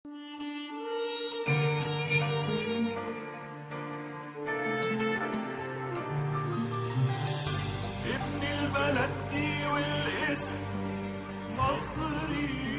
ابن البلد دي والاسم مصري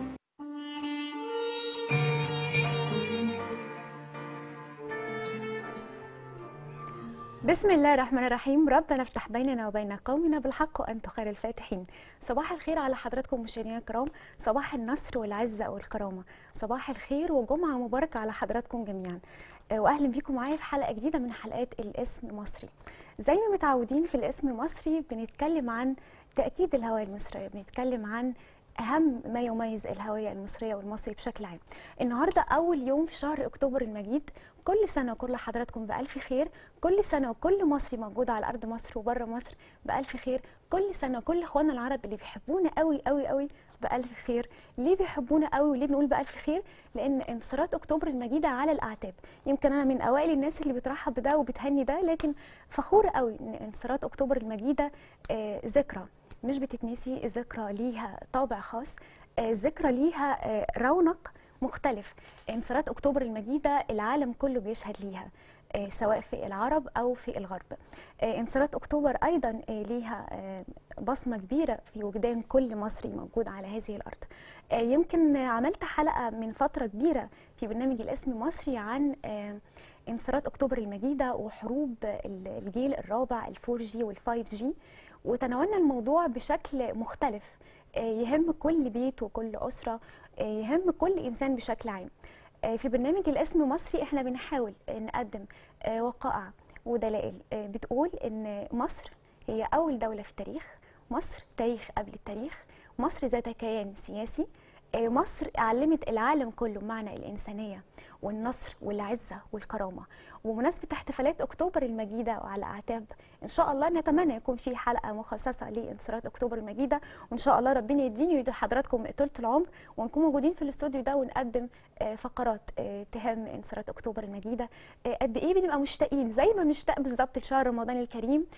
بسم الله الرحمن الرحيم ربنا افتح بيننا وبين قومنا بالحق وانت خير الفاتحين صباح الخير على حضراتكم مشاهدينا الكرام صباح النصر والعزه والكرامه صباح الخير وجمعه مباركه على حضراتكم جميعا آه، واهلا بيكم معايا في حلقه جديده من حلقات الاسم المصري زي ما متعودين في الاسم المصري بنتكلم عن تاكيد الهويه المصريه بنتكلم عن اهم ما يميز الهويه المصريه والمصري بشكل عام النهارده اول يوم في شهر اكتوبر المجيد كل سنه وكل حضراتكم بالف خير كل سنه وكل مصري موجود على ارض مصر وبره مصر بالف خير كل سنه وكل اخواننا العرب اللي بيحبونا قوي قوي قوي بالف خير ليه بيحبونا قوي وليه بنقول بالف خير لان انتصارات اكتوبر المجيده على الاعتاب يمكن انا من اوائل الناس اللي بترحب بده وبتهني ده لكن فخوره قوي ان انتصارات اكتوبر المجيده آه ذكرى مش بتتنسي ذكرى ليها طابع خاص آه، ذكرى ليها آه، رونق مختلف انتصارات اكتوبر المجيده العالم كله بيشهد ليها آه، سواء في العرب او في الغرب آه، انتصارات اكتوبر ايضا آه، ليها آه، بصمه كبيره في وجدان كل مصري موجود على هذه الارض آه، يمكن آه، عملت حلقه من فتره كبيره في برنامج الاسم المصري عن آه، انتصارات اكتوبر المجيده وحروب ال- الجيل الرابع الفور جي والفايف جي وتناولنا الموضوع بشكل مختلف آه، يهم كل بيت وكل أسرة آه، يهم كل إنسان بشكل عام آه، في برنامج الاسم مصري احنا بنحاول آه، نقدم آه، وقائع ودلائل آه، بتقول ان مصر هي أول دولة في التاريخ مصر تاريخ قبل التاريخ مصر ذات كيان سياسي آه، مصر علمت العالم كله معنى الإنسانية والنصر والعزة والكرامة ومناسبة احتفالات أكتوبر المجيدة وعلى أعتاب إن شاء الله نتمنى يكون في حلقة مخصصة لانتصارات أكتوبر المجيدة وإن شاء الله ربنا يديني ويدي لحضراتكم طولة العمر ونكون موجودين في الاستوديو ده ونقدم آه، فقرات آه، تهم انتصارات أكتوبر المجيدة آه، قد إيه بنبقى مشتاقين زي ما بنشتاق بالظبط لشهر رمضان الكريم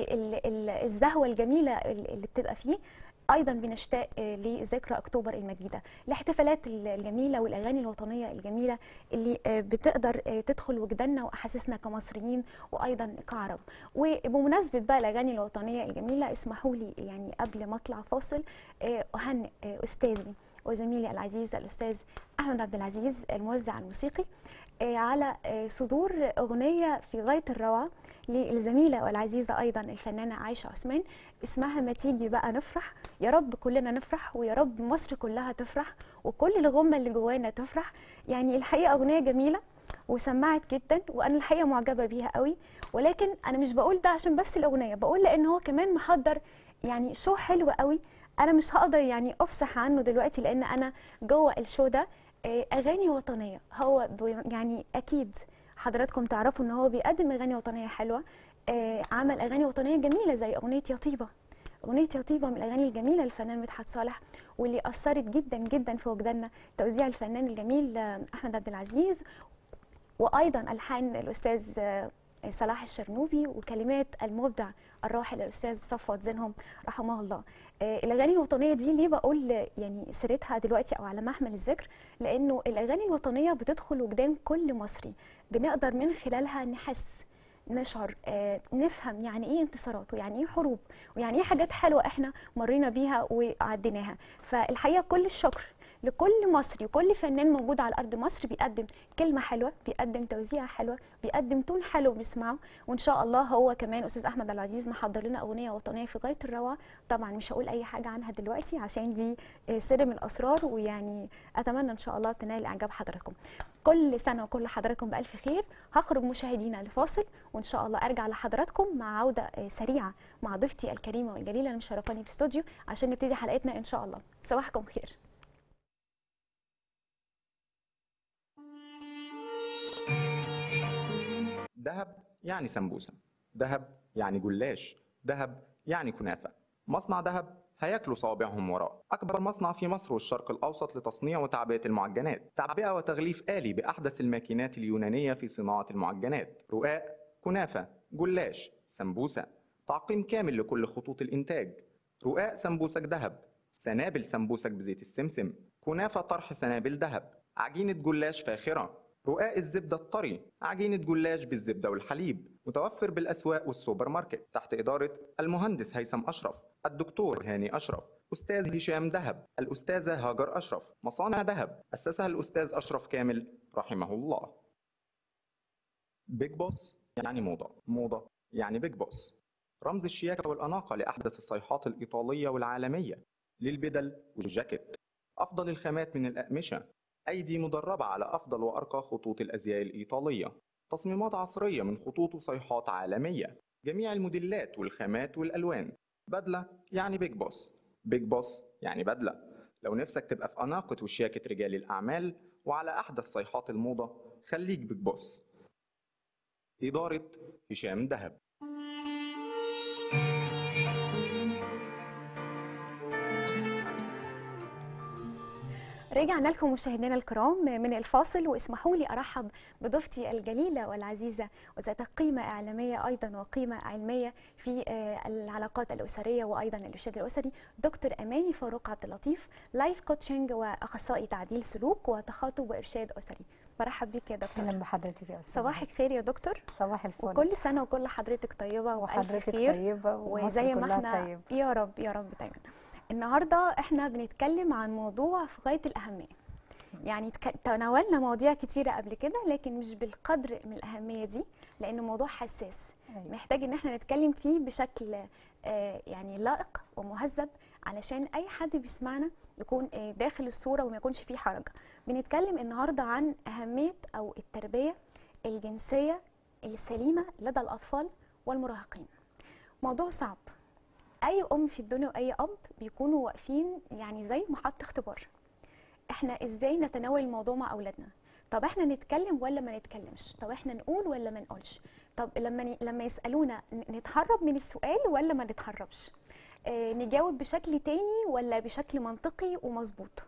والزهوة الجميلة اللي بتبقى فيه ايضا بنشتاق آه، لذكرى اكتوبر المجيده الاحتفالات الجميله والاغاني الوطنيه الجميله اللي آه، بتقدر آه، تدخل وجداننا واحاسيسنا كمصريين وايضا كعرب وبمناسبه بقى الاغاني الوطنيه الجميله اسمحوا لي يعني قبل ما اطلع فاصل آه، اهنئ آه، استاذي وزميلي العزيز الاستاذ احمد عبد العزيز الموزع الموسيقي آه، على آه، صدور اغنيه في غايه الروعه للزميله والعزيزه ايضا الفنانه عائشه عثمان اسمها ما تيجي بقى نفرح يا رب كلنا نفرح ويا رب مصر كلها تفرح وكل الغمه اللي جوانا تفرح يعني الحقيقه اغنيه جميله وسمعت جدا وانا الحقيقه معجبه بيها قوي ولكن انا مش بقول ده عشان بس الاغنيه بقول لان هو كمان محضر يعني شو حلو قوي انا مش هقدر يعني افصح عنه دلوقتي لان انا جوه الشو ده آه، اغاني وطنيه هو بي- يعني اكيد حضراتكم تعرفوا ان هو بيقدم اغاني وطنيه حلوه آه، عمل اغاني وطنيه جميله زي اغنيه يا طيبه اغنيه يا طيبه من الاغاني الجميله للفنان مدحت صالح واللي اثرت جدا جدا في وجداننا توزيع الفنان الجميل آه، احمد عبد العزيز وايضا الحان الاستاذ آه، صلاح الشرنوبي وكلمات المبدع الراحل الاستاذ صفوت زينهم رحمه الله آه، الاغاني الوطنيه دي ليه بقول آه، يعني سيرتها دلوقتي او على محمل الذكر لانه الاغاني الوطنيه بتدخل وجدان كل مصري بنقدر من خلالها نحس نشعر آه، نفهم يعني ايه انتصارات ويعني ايه حروب ويعني ايه حاجات حلوه احنا مرينا بيها وعديناها فالحقيقه كل الشكر لكل مصري وكل فنان موجود على ارض مصر بيقدم كلمه حلوه بيقدم توزيع حلوه بيقدم تون حلو بنسمعه وان شاء الله هو كمان استاذ احمد عبد العزيز محضر لنا اغنيه وطنيه في غايه الروعه طبعا مش هقول اي حاجه عنها دلوقتي عشان دي آه، سر من الاسرار ويعني اتمنى ان شاء الله تنال اعجاب حضراتكم كل سنه وكل حضراتكم بالف خير هخرج مشاهدينا لفاصل وان شاء الله ارجع لحضراتكم مع عوده آه، سريعه مع ضيفتي الكريمه والجليله اللي مشرفاني في الاستوديو عشان نبتدي حلقتنا ان شاء الله صباحكم خير دهب يعني سمبوسة دهب يعني جلاش دهب يعني كنافة مصنع دهب هياكلوا صوابعهم وراه أكبر مصنع في مصر والشرق الأوسط لتصنيع وتعبئة المعجنات تعبئة وتغليف آلي بأحدث الماكينات اليونانية في صناعة المعجنات رقاق كنافة جلاش سمبوسة تعقيم كامل لكل خطوط الإنتاج رقاق سمبوسك دهب سنابل سمبوسك بزيت السمسم كنافة طرح سنابل دهب عجينة جلاش فاخرة رقاق الزبدة الطري عجينة جلاش بالزبدة والحليب متوفر بالأسواق والسوبر ماركت تحت إدارة المهندس هيثم أشرف الدكتور هاني أشرف أستاذ هشام دهب الأستاذة هاجر أشرف مصانع دهب أسسها الأستاذ أشرف كامل رحمه الله بيج بوس يعني موضة موضة يعني بيج بوس رمز الشياكة والأناقة لأحدث الصيحات الإيطالية والعالمية للبدل والجاكيت أفضل الخامات من الأقمشة أيدي مدربة على أفضل وأرقى خطوط الأزياء الإيطالية تصميمات عصرية من خطوط وصيحات عالمية جميع الموديلات والخامات والألوان بدلة يعني بيج بوس بيج بوس يعني بدلة لو نفسك تبقى في أناقة وشياكة رجال الأعمال وعلى أحدث صيحات الموضة خليك بيج بوس إدارة هشام دهب رجعنا لكم مشاهدينا الكرام من الفاصل واسمحوا لي ارحب بضيفتي الجليله والعزيزه وذات قيمه اعلاميه ايضا وقيمه علميه في آه، العلاقات الاسريه وايضا الارشاد الاسري دكتور اماني فاروق عبد اللطيف لايف كوتشنج واخصائي تعديل سلوك وتخاطب وارشاد اسري برحب بيك يا دكتور اهلا بحضرتك يا استاذ صباحك خير يا دكتور صباح الفل وكل سنه وكل حضرتك طيبه والف وحضرتك خير طيبه ومصر وزي ما كلها احنا طيب يا رب يا رب دايما النهارده احنا بنتكلم عن موضوع في غايه الاهميه يعني تك- تناولنا مواضيع كتيره قبل كده لكن مش بالقدر من الاهميه دي لانه موضوع حساس أيوة. محتاج ان احنا نتكلم فيه بشكل آه، يعني لائق ومهذب علشان اي حد بيسمعنا يكون آه، داخل الصوره وما يكونش فيه حرج بنتكلم النهارده عن اهميه او التربيه الجنسيه السليمه لدى الاطفال والمراهقين موضوع صعب اي ام في الدنيا واي اب بيكونوا واقفين يعني زي محط اختبار احنا ازاي نتناول الموضوع مع اولادنا طب احنا نتكلم ولا ما نتكلمش طب احنا نقول ولا ما نقولش طب لما ن- لما يسالونا ن- نتهرب من السؤال ولا ما نتهربش اه نجاوب بشكل تاني ولا بشكل منطقي ومظبوط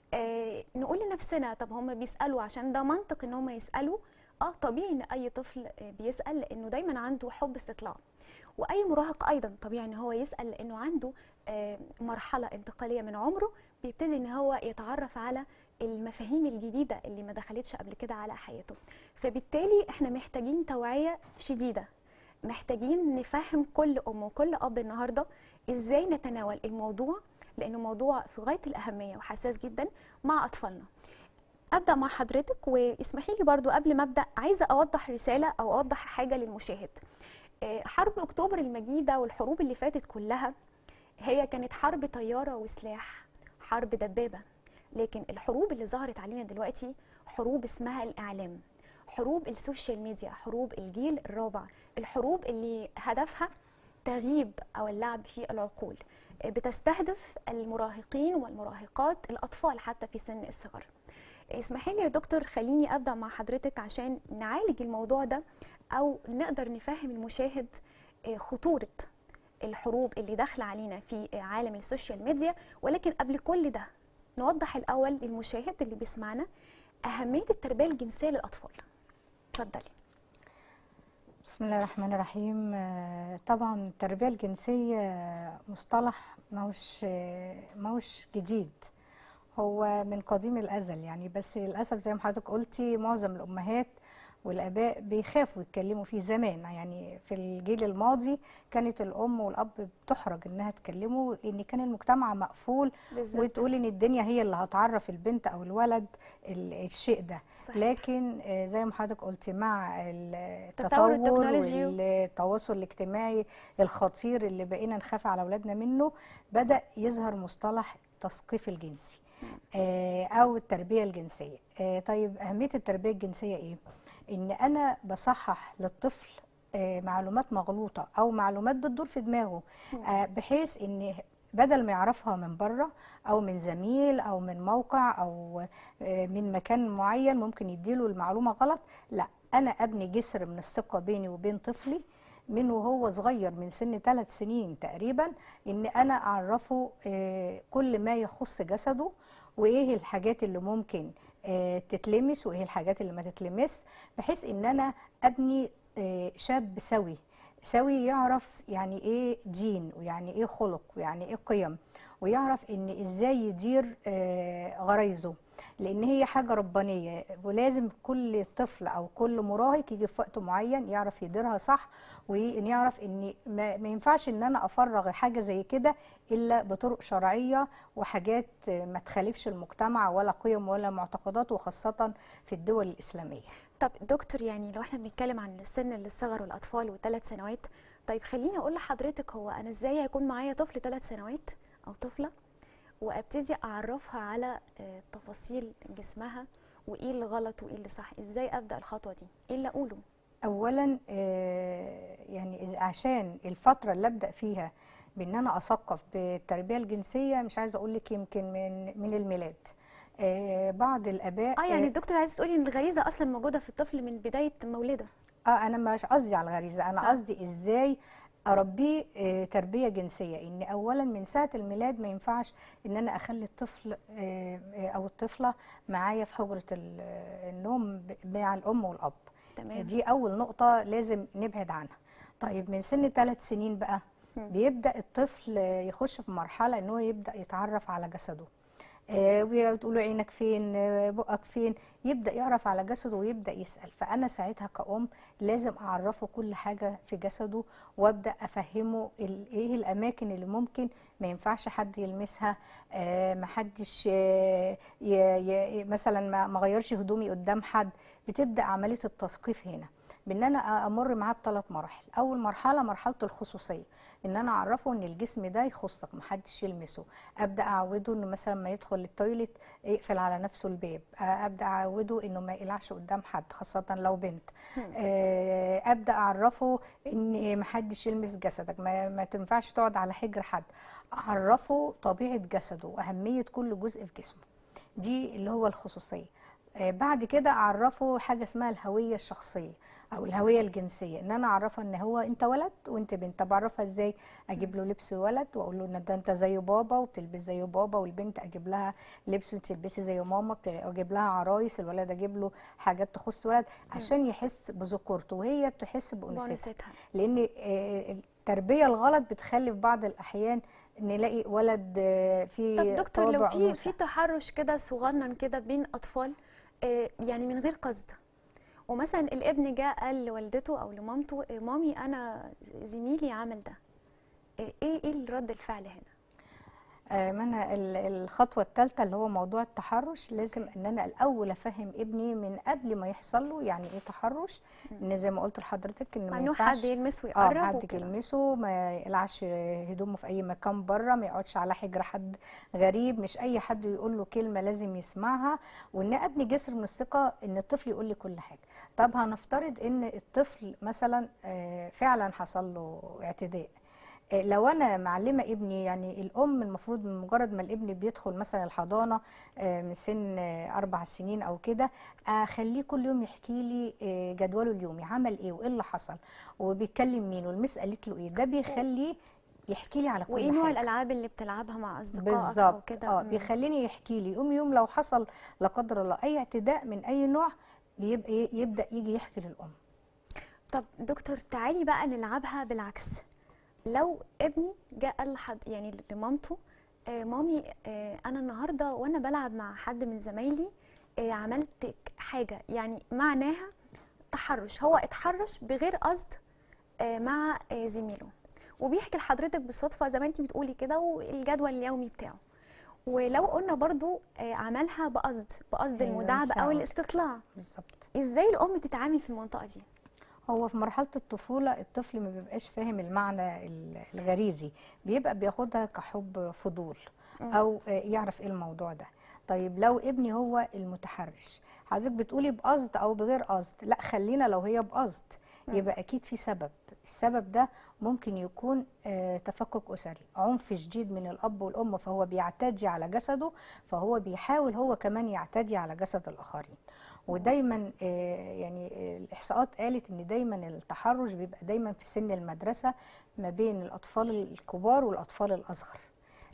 اه نقول لنفسنا طب هم بيسالوا عشان ده منطق ان هم يسالوا اه طبيعي ان اي طفل آه، بيسال لانه دايما عنده حب استطلاع واي مراهق ايضا طبيعي ان هو يسال لانه عنده آه، مرحله انتقاليه من عمره بيبتدي ان هو يتعرف على المفاهيم الجديده اللي ما دخلتش قبل كده على حياته فبالتالي احنا محتاجين توعيه شديده محتاجين نفهم كل ام وكل اب النهارده ازاي نتناول الموضوع لانه موضوع في غايه الاهميه وحساس جدا مع اطفالنا ابدا مع حضرتك واسمحي لي برضو قبل ما ابدا عايزه اوضح رساله او اوضح حاجه للمشاهد آه، حرب اكتوبر المجيده والحروب اللي فاتت كلها هي كانت حرب طياره وسلاح حرب دبابه لكن الحروب اللي ظهرت علينا دلوقتي حروب اسمها الاعلام حروب السوشيال ميديا حروب الجيل الرابع الحروب اللي هدفها تغييب او اللعب في العقول آه، بتستهدف المراهقين والمراهقات الاطفال حتى في سن الصغر اسمحي لي يا دكتور خليني ابدا مع حضرتك عشان نعالج الموضوع ده او نقدر نفهم المشاهد آه، خطوره الحروب اللي داخله علينا في آه، عالم السوشيال ميديا ولكن قبل كل ده نوضح الاول للمشاهد اللي بيسمعنا اهميه التربيه الجنسيه للاطفال اتفضلي بسم الله الرحمن الرحيم آه، طبعا التربيه الجنسيه مصطلح ماهوش آه، ماهوش جديد هو من قديم الازل يعني بس للاسف زي ما حضرتك قلتي معظم الامهات والاباء بيخافوا يتكلموا فيه زمان يعني في الجيل الماضي كانت الام والاب بتحرج انها تكلمه لان كان المجتمع مقفول بالظبط وتقول ان الدنيا هي اللي هتعرف البنت او الولد ال- الشيء ده صحيح. لكن آه، زي ما حضرتك قلتي مع ال- تطور التطور التكنولوجي. والتواصل الاجتماعي الخطير اللي بقينا نخاف على اولادنا منه بدا يظهر مصطلح التثقيف الجنسي آه، او التربيه الجنسيه آه، طيب اهميه التربيه الجنسيه ايه ان انا بصحح للطفل آه، معلومات مغلوطه او معلومات بتدور في دماغه آه، بحيث ان بدل ما يعرفها من بره او من زميل او من موقع او آه، من مكان معين ممكن يديله المعلومه غلط لا انا ابني جسر من الثقه بيني وبين طفلي من وهو صغير من سن ثلاث سنين تقريبا ان انا اعرفه آه، كل ما يخص جسده وايه الحاجات اللي ممكن آه، تتلمس وايه الحاجات اللي ما تتلمس بحيث ان انا ابني آه، شاب سوي سوي يعرف يعني ايه دين ويعني ايه خلق ويعني ايه قيم ويعرف ان ازاي يدير آه، غرايزه لان هي حاجه ربانيه ولازم كل طفل او كل مراهق يجي في وقت معين يعرف يديرها صح وان يعرف ان ما, ما ينفعش ان انا افرغ حاجه زي كده الا بطرق شرعيه وحاجات ما تخالفش المجتمع ولا قيم ولا معتقدات وخاصه في الدول الاسلاميه طب دكتور يعني لو احنا بنتكلم عن السن اللي صغر والاطفال وثلاث سنوات طيب خليني اقول لحضرتك هو انا ازاي هيكون معايا طفل ثلاث سنوات او طفله وابتدي اعرفها على آه، تفاصيل جسمها وايه اللي غلط وايه اللي صح ازاي ابدا الخطوه دي ايه اللي اقوله اولا آه، يعني إذا- عشان الفتره اللي ابدا فيها بان انا اثقف بالتربيه الجنسيه مش عايزه اقول لك يمكن من من الميلاد آه، بعض الاباء اه يعني الدكتور عايز تقولي ان الغريزه اصلا موجوده في الطفل من بدايه مولده اه انا مش قصدي على الغريزه انا آه. قصدي ازاي اربيه آه، تربيه جنسيه ان اولا من ساعه الميلاد ما ينفعش ان انا اخلي الطفل آه، آه، او الطفله معايا في حجره ال- آه، النوم ب- مع الام والاب تمام دي اول نقطه لازم نبعد عنها طيب من سن ثلاث سنين بقى مم. بيبدا الطفل يخش في مرحله ان هو يبدا يتعرف على جسده آه، وتقول له عينك فين آه، بقك فين يبدا يعرف على جسده ويبدا يسال فانا ساعتها كأم لازم اعرفه كل حاجه في جسده وابدا افهمه ال- ايه الاماكن اللي ممكن ما ينفعش حد يلمسها آه، ما حدش آه، ي- ي- مثلا ما ما غيرش هدومي قدام حد بتبدا عمليه التثقيف هنا بان انا امر معاه بثلاث مراحل اول مرحله مرحله الخصوصيه ان انا اعرفه ان الجسم ده يخصك محدش يلمسه ابدا اعوده انه مثلا ما يدخل التويليت يقفل على نفسه الباب آه، ابدا اعوده انه ما يقلعش قدام حد خاصه لو بنت آه، ابدا اعرفه ان محدش يلمس جسدك ما, ما تنفعش تقعد على حجر حد اعرفه طبيعه جسده واهميه كل جزء في جسمه دي اللي هو الخصوصيه آه، بعد كده اعرفه حاجه اسمها الهويه الشخصيه او الهويه الجنسيه ان انا اعرفها ان هو انت ولد وانت بنت طب اعرفها ازاي اجيب له لبس ولد واقول له ان ده انت زي بابا وبتلبس زي بابا والبنت اجيب لها لبس وتلبسي زي ماما بت- اجيب لها عرايس الولد اجيب له حاجات تخص ولد عشان يحس بذكورته وهي تحس بانوثتها بونستها لان آه، التربيه الغلط بتخلي في بعض الاحيان نلاقي ولد آه، في طب دكتور لو طابع في أنوثة. في تحرش كده صغنن كده بين اطفال آه، يعني من غير قصد ومثلا الابن جاء قال لوالدته او لمامته آه، مامي انا زميلي عمل ده آه، ايه ايه رد الفعل هنا آه، ما انا ال- الخطوه الثالثه اللي هو موضوع التحرش لازم ان انا الاول افهم ابني من قبل ما يحصل له يعني ايه تحرش ان زي ما قلت لحضرتك ان ما ممنوع ينفعش حد يلمس اه ويقرب ما حد وكده. يلمسه ما يقلعش هدومه في اي مكان بره ما يقعدش على حجر حد غريب مش اي حد يقول له كلمه لازم يسمعها وان ابني جسر من الثقه ان الطفل يقول لي كل حاجه طب هنفترض ان الطفل مثلا آه، فعلا حصل له اعتداء آه، لو انا معلمه ابني يعني الام المفروض من مجرد ما الابن بيدخل مثلا الحضانه آه، من سن آه، اربع سنين او كده اخليه كل يوم يحكي لي آه، جدوله اليومي عمل ايه وايه اللي حصل وبيتكلم مين والمس قالت له ايه ده بيخليه يحكي لي على كل وايه نوع حاجه الالعاب اللي بتلعبها مع اصدقائك او بالظبط كده اه مم. بيخليني يحكي لي يوم يوم لو حصل لا قدر الله اي اعتداء من اي نوع بيبقى يبدا يجي يحكي للام طب دكتور تعالي بقى نلعبها بالعكس لو ابني جاء قال لحد يعني لمامته آه مامي آه انا النهارده وانا بلعب مع حد من زمايلي آه عملت حاجه يعني معناها تحرش هو اتحرش بغير قصد آه مع آه زميله وبيحكي لحضرتك بالصدفه زي ما انت بتقولي كده والجدول اليومي بتاعه ولو قلنا برضو آه عملها بقصد بقصد أيوة، المداعبه لسه او هقول. الاستطلاع بالظبط ازاي الام تتعامل في المنطقه دي هو في مرحلة الطفولة الطفل ما بيبقاش فاهم المعنى ال- الغريزي بيبقى بياخدها كحب فضول مم. أو آه، يعرف ايه الموضوع ده طيب لو ابني هو المتحرش حضرتك بتقولي بقصد أو بغير قصد لا خلينا لو هي بقصد مم. يبقى أكيد في سبب السبب ده ممكن يكون آه، تفكك أسري عنف شديد من الأب والأم فهو بيعتدي على جسده فهو بيحاول هو كمان يعتدي على جسد الآخرين ودايما آه، يعني آه، الاحصاءات قالت ان دايما التحرش بيبقى دايما في سن المدرسه ما بين الاطفال الكبار والاطفال الاصغر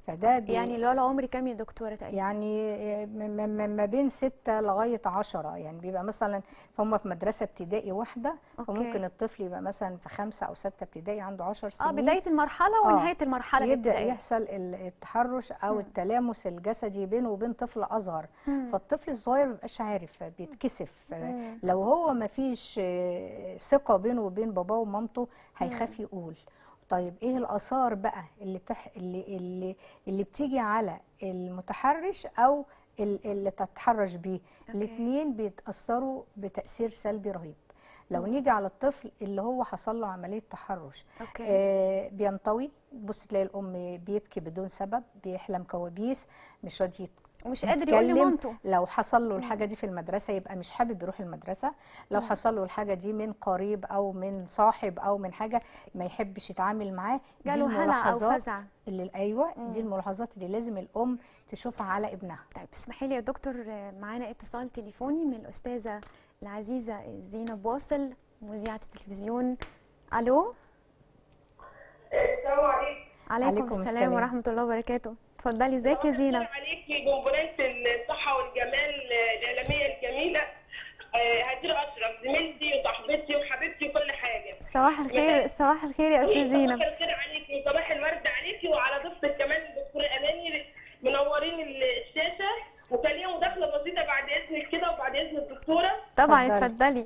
فده بي يعني اللي هو العمر كام يا دكتوره تقريبا يعني م- م- م- ما بين ستة لغاية عشرة يعني بيبقى مثلا هم في مدرسة ابتدائي واحدة أوكي. وممكن الطفل يبقى مثلا في خمسة أو ستة ابتدائي عنده عشر اه سنين بدايه المرحله آه. ونهايه المرحله يبدأ الابتدائيه يحصل ال- التحرش أو مم. التلامس الجسدي بينه وبين طفل أصغر مم. فالطفل الصغير مبيبقاش عارف بيتكسف مم. لو هو ما فيش آه، ثقة بينه وبين باباه ومامته هيخاف يقول طيب ايه الاثار بقى اللي تح... اللي اللي اللي بتيجي على المتحرش او ال- اللي تتحرش بيه أوكي. الاثنين بيتاثروا بتاثير سلبي رهيب لو نيجي على الطفل اللي هو حصل له عمليه تحرش اوكي آه بينطوي بص تلاقي الام بيبكي بدون سبب بيحلم كوابيس مش راضي يت- ومش قادر يقول يتكلم. لمامته لو حصل له الحاجه دي في المدرسه يبقى مش حابب يروح المدرسه لو حصل له الحاجه دي من قريب او من صاحب او من حاجه ما يحبش يتعامل معاه دي جاله هلع او الملاحظات فزع اللي ايوه مم. دي الملاحظات اللي لازم الام تشوفها على ابنها طيب اسمحي لي يا دكتور آه، معانا اتصال تليفوني من الاستاذه العزيزه زينب واصل مذيعه التلفزيون الو السلام عليكم عليكم, عليكم السلام, السلام. ورحمه الله وبركاته اتفضلي ازيك يا زينب السلام عليكي جمهورية الصحة والجمال الإعلامية الجميلة آه، هدير أشرف زميلتي وصاحبتي وحبيبتي وكل حاجة صباح الخير صباح الخير يا استاذ زينب صباح الخير عليكي وصباح الورد عليكي وعلى ضيفتك كمان الدكتورة أماني منورين الشاشة وكان ليا مداخلة بسيطة بعد إذنك كده وبعد إذن الدكتورة طبعا اتفضلي. اتفضلي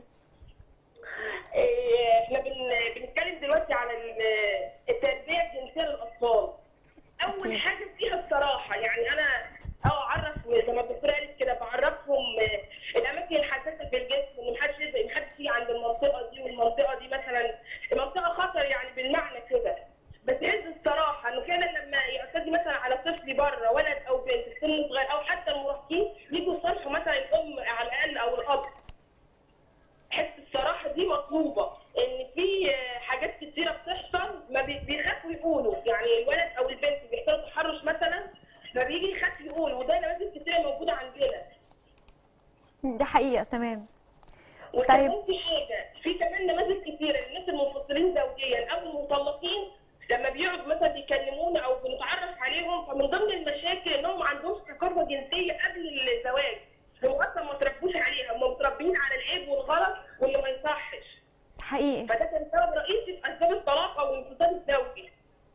آه، احنا بن... بنتكلم دلوقتي على ال- التربيه الجنسيه للاطفال. اول أكيد. حاجه فيها الصراحه يعني انا اه اعرف زي ما الدكتوره قالت كده بعرفهم آه، الاماكن الحساسه في الجسم ان محدش يبقى- محدش يجي عند المنطقه دي والمنطقه دي مثلا منطقه خطر يعني بالمعنى كده. بس عز الصراحه انه فعلا لما يعتدي مثلا على طفل بره ولد او بنت في سن صغير او حتى المراهقين يجوا يصالحوا مثلا الام على الاقل او الاب حس الصراحه دي مطلوبه ان في آه، حاجات كتيره بتحصل ما بي- بيخافوا يقولوا يعني الولد او البنت بيحصلوا تحرش مثلا ما بيجي يخاف يقول وده نماذج كتيره موجوده عندنا دي حقيقه تمام وكمان طيب. في حاجه في كمان نماذج كتيره للناس المنفصلين زوجيا او المطلقين لما بيقعدوا مثلا بيكلمونا او بنتعرف عليهم فمن ضمن المشاكل انهم ما عندهمش ثقافه جنسيه قبل الزواج هم اصلا ما تربوش عليها هم متربيين على العيب والغلط واللي ما يصحش حقيقي فده كان سبب رئيسي في اسباب الطلاق او الانفصال الزوجي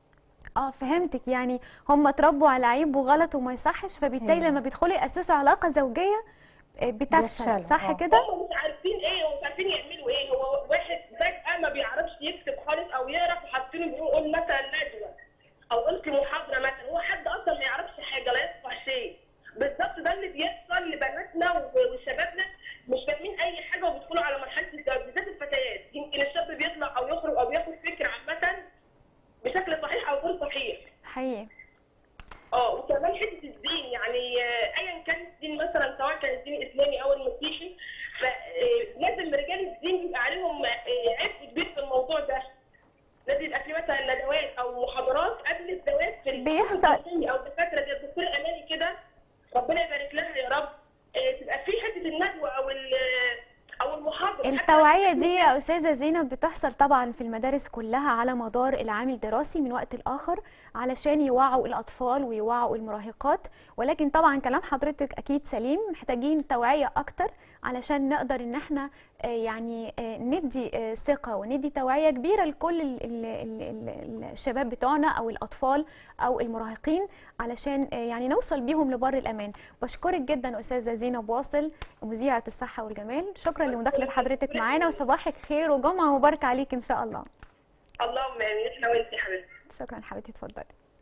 اه فهمتك يعني هم اتربوا على عيب وغلط وما يصحش فبالتالي أيوة. لما بيدخلوا ياسسوا علاقه زوجيه آه، بتفشل بيفشلوا، صح آه. كده هم مش عارفين ايه ومش عارفين يعملوا ايه هو واحد فجاه ما بيعرفش يكتب خالص او يقرا وحاطينه بيقول مثلا ندوه او القي محاضره مثلا هو حد اصلا ما يعرفش حاجه لا يفقه شيء بالظبط ده اللي بيحصل لبناتنا و- وشبابنا مش فاهمين اي حاجه وبيدخلوا على مرحله الزواج بالذات الفتيات يمكن الشاب بيطلع او يخرج او بياخد فكره عامه بشكل صحيح او غير صحيح حقيقي اه وكمان حته الدين يعني آه، ايا كان الدين مثلا سواء كان الدين الاسلامي او المسيحي فلازم رجال الدين يبقى عليهم آه، عبء كبير في الموضوع ده لازم يبقى في مثلا ندوات او محاضرات قبل الزواج في الفنون بيحصل. الجنسية او دكاتره زي الدكتوره اماني كده ربنا يبارك لها يا رب آه، تبقى في حته الندوه او ال- او المحاضره حتى التوعية دي يا أستاذة زينب بتحصل طبعا في المدارس كلها على مدار العام الدراسي من وقت لآخر علشان يوعوا الأطفال ويوعوا المراهقات ولكن طبعا كلام حضرتك أكيد سليم محتاجين توعية أكتر علشان نقدر إن احنا آه، يعني آه، ندي آه، ثقة وندي توعية كبيرة لكل ال- ال- ال- ال- الشباب بتوعنا أو الأطفال أو المراهقين علشان آه، يعني نوصل بيهم لبر الأمان بشكرك جدا أستاذة زينب واصل مذيعة الصحة والجمال شكرا لمداخلة حضرتك معانا وصباحك خير وجمعة مباركة عليك إن شاء الله اللهم امين احنا وانت يا حبيبتي شكرا حبيبتي اتفضلي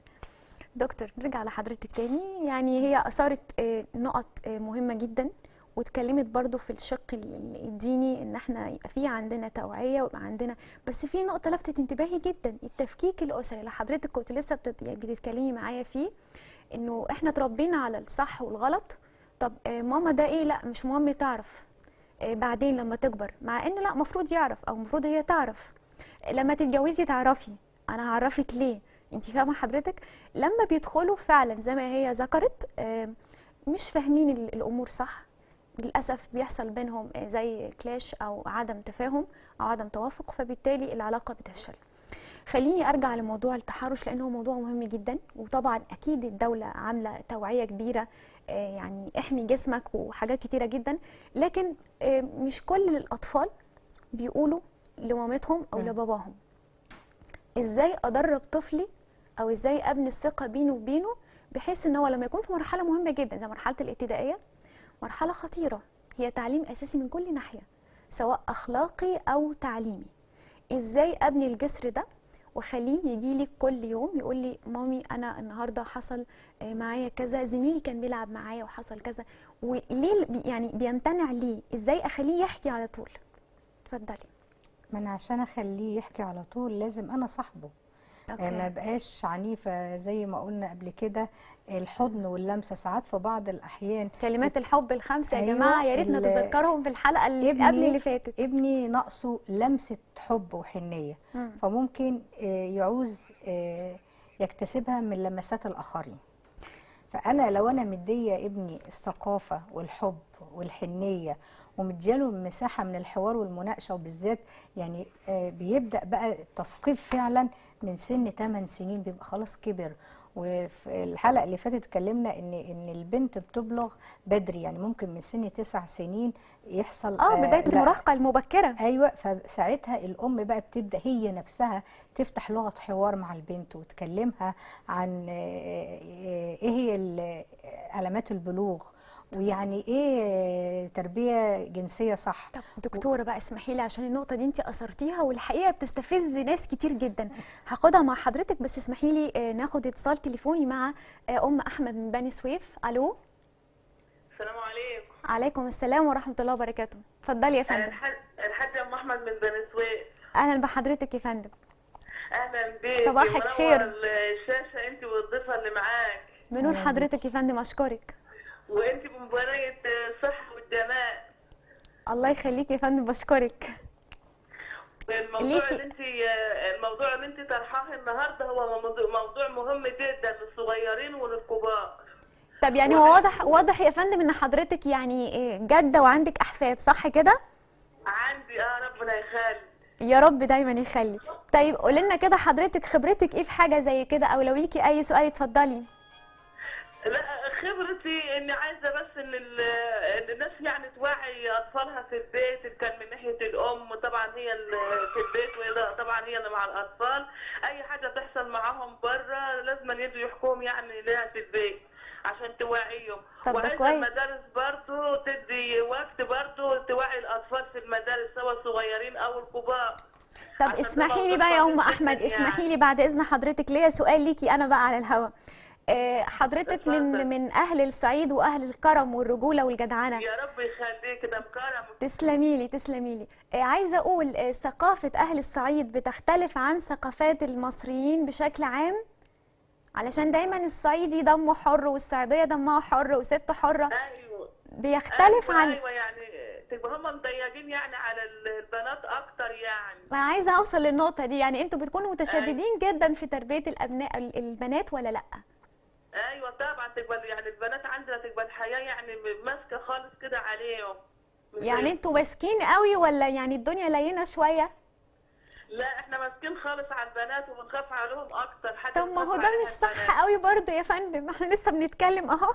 دكتور نرجع لحضرتك تاني يعني هي أثارت آه، نقط آه، مهمة جدا واتكلمت برضو في الشق ال- الديني ان احنا يبقى في عندنا توعية ويبقى عندنا بس في نقطة لفتت انتباهي جدا التفكيك الأسري اللي حضرتك كنت لسه بتت... يعني بتتكلمي معايا فيه انه احنا اتربينا على الصح والغلط طب آه، ماما ده ايه لا مش مهم تعرف آه، بعدين لما تكبر مع ان لا مفروض يعرف او مفروض هي تعرف لما تتجوزي تعرفي انا هعرفك ليه انت فاهمه حضرتك لما بيدخلوا فعلا زي ما هي ذكرت آه، مش فاهمين ال- الامور صح للاسف بيحصل بينهم آه، زي كلاش او عدم تفاهم او عدم توافق فبالتالي العلاقه بتفشل خليني ارجع لموضوع التحرش لانه موضوع مهم جدا وطبعا اكيد الدوله عامله توعيه كبيره آه، يعني احمي جسمك وحاجات كتيره جدا لكن آه، مش كل الاطفال بيقولوا لمامتهم او مم. لباباهم ازاي ادرب طفلي او ازاي ابني الثقه بينه وبينه بحيث ان هو لما يكون في مرحله مهمه جدا زي مرحله الابتدائيه مرحله خطيره هي تعليم اساسي من كل ناحيه سواء اخلاقي او تعليمي ازاي ابني الجسر ده واخليه يجي لي كل يوم يقول لي مامي انا النهارده حصل آه، معايا كذا زميلي كان بيلعب معايا وحصل كذا وليه بي- يعني بيمتنع ليه ازاي اخليه يحكي على طول اتفضلي ما انا عشان اخليه يحكي على طول لازم انا صاحبه آه، ما بقاش عنيفه زي ما قلنا قبل كده الحضن واللمسه ساعات في بعض الاحيان كلمات الحب الخمسه يا أيوة، جماعه يا ريت ال- نتذكرهم في الحلقه اللي ابني- قبل اللي فاتت ابني ناقصه لمسه حب وحنيه مم. فممكن آه، يعوز آه، يكتسبها من لمسات الآخرين فأنا لو أنا مدية ابني الثقافة والحب والحنية ومدياله مساحة من الحوار والمناقشة وبالذات يعني آه، بيبدأ بقى التثقيف فعلا من سن 8 سنين بيبقى خلاص كبر وفي الحلقة اللي فاتت اتكلمنا ان ان البنت بتبلغ بدري يعني ممكن من سن تسع سنين يحصل اه بدايه لا، المراهقه المبكره ايوه فساعتها الام بقى بتبدا هي نفسها تفتح لغه حوار مع البنت وتكلمها عن آه، آه، ايه هي ال- علامات البلوغ ويعني ايه آه، تربيه جنسيه صح طب دكتوره بقى اسمحي لي عشان النقطه دي انت اثرتيها والحقيقه بتستفز ناس كتير جدا هاخدها مع حضرتك بس اسمحي لي آه، ناخد اتصال تليفوني مع آه، ام احمد من بني سويف الو السلام عليكم عليكم السلام ورحمه الله وبركاته اتفضلي يا انا فندم الحاج الحاج ام احمد من بني سويف اهلا بحضرتك يا فندم اهلا بيك صباحك منور خير. الشاشه انت والضيفه اللي معاك منور أهلاً حضرتك يا فندم اشكرك وانت بمباراه الصحه والجمال الله يخليك يا فندم بشكرك الموضوع ليكي- اللي انت الموضوع اللي انت طرحاه النهارده هو موضوع موضوع مهم جدا للصغيرين وللكبار طب يعني هو واضح واضح يا فندم ان حضرتك يعني آه، جده وعندك احفاد صح كده عندي اه ربنا يخلي يا رب دايما يخلي طيب قولي لنا كده حضرتك خبرتك ايه في حاجه زي كده او لو ليكي اي سؤال اتفضلي لا خبرتي اني عايزه بس ان ال- ان الناس يعني توعي اطفالها في البيت إن كان من ناحيه الام طبعا هي ال- في البيت وهي طبعا هي اللي مع الاطفال اي حاجه تحصل معاهم بره لازم يدوا يحكوهم يعني لها في البيت عشان توعيهم طب ده وعايزه كويس. المدارس برضو تدي وقت برضو توعي الاطفال في المدارس سواء الصغيرين او الكبار طب عشان اسمحي لي ده بقى يا ام موضوع احمد جداً اسمحي لي بعد اذن حضرتك ليا سؤال ليكي انا بقى على الهوا آه، حضرتك من اتفضل. من اهل الصعيد واهل الكرم والرجوله والجدعنه يا رب يخليك ده مكرم تسلمي لي تسلمي لي آه، عايزه اقول آه، ثقافه اهل الصعيد بتختلف عن ثقافات المصريين بشكل عام علشان دايما الصعيدي دمه حر والصعيديه دمها حر وست حره ايوه بيختلف أيوة عن ايوه يعني تبقى هم مضيقين يعني على ال- البنات اكتر يعني انا عايزه اوصل للنقطه دي يعني انتوا بتكونوا متشددين جدا في تربيه الابناء ال- البنات ولا لا ايوه طبعا تبقى يعني البنات عندنا تبقى الحياه يعني ماسكه خالص كده عليهم يعني انتوا ماسكين قوي ولا يعني الدنيا لينه شويه لا احنا ماسكين خالص على البنات وبنخاف عليهم اكتر حاجه طب ما هو بنخاف ده عليها مش صح البنات. قوي برضه يا فندم احنا لسه بنتكلم اهو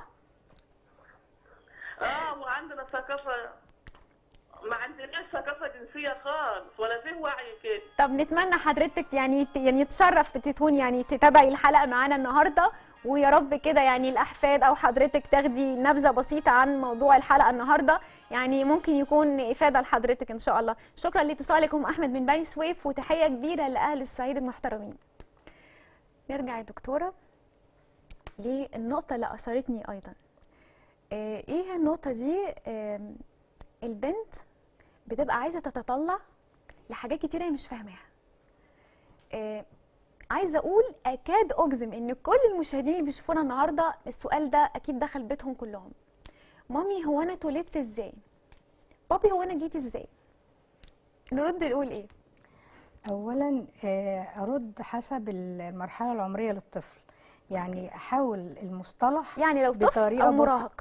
اه وعندنا ثقافه ما عندناش ثقافه جنسيه خالص ولا فيه وعي كده طب نتمنى حضرتك يعني يعني تشرف تكون يعني تتابعي الحلقه معانا النهارده ويا رب كده يعني الاحفاد او حضرتك تاخدي نبذه بسيطه عن موضوع الحلقه النهارده يعني ممكن يكون افاده لحضرتك ان شاء الله شكرا لاتصالكم احمد من بني سويف وتحيه كبيره لاهل الصعيد المحترمين نرجع يا دكتوره للنقطه اللي اثرتني ايضا آه، ايه النقطه دي آم، البنت بتبقى عايزه تتطلع لحاجات كتيره هي مش فاهماها آه، عايزه اقول اكاد اجزم ان كل المشاهدين اللي بيشوفونا النهارده السؤال ده اكيد دخل بيتهم كلهم مامي هو انا اتولدت ازاي بابي هو انا جيت ازاي نرد نقول ايه اولا آه، ارد حسب المرحله العمريه للطفل يعني احاول المصطلح يعني لو طفل بطريقه او بس- مراهق اه لا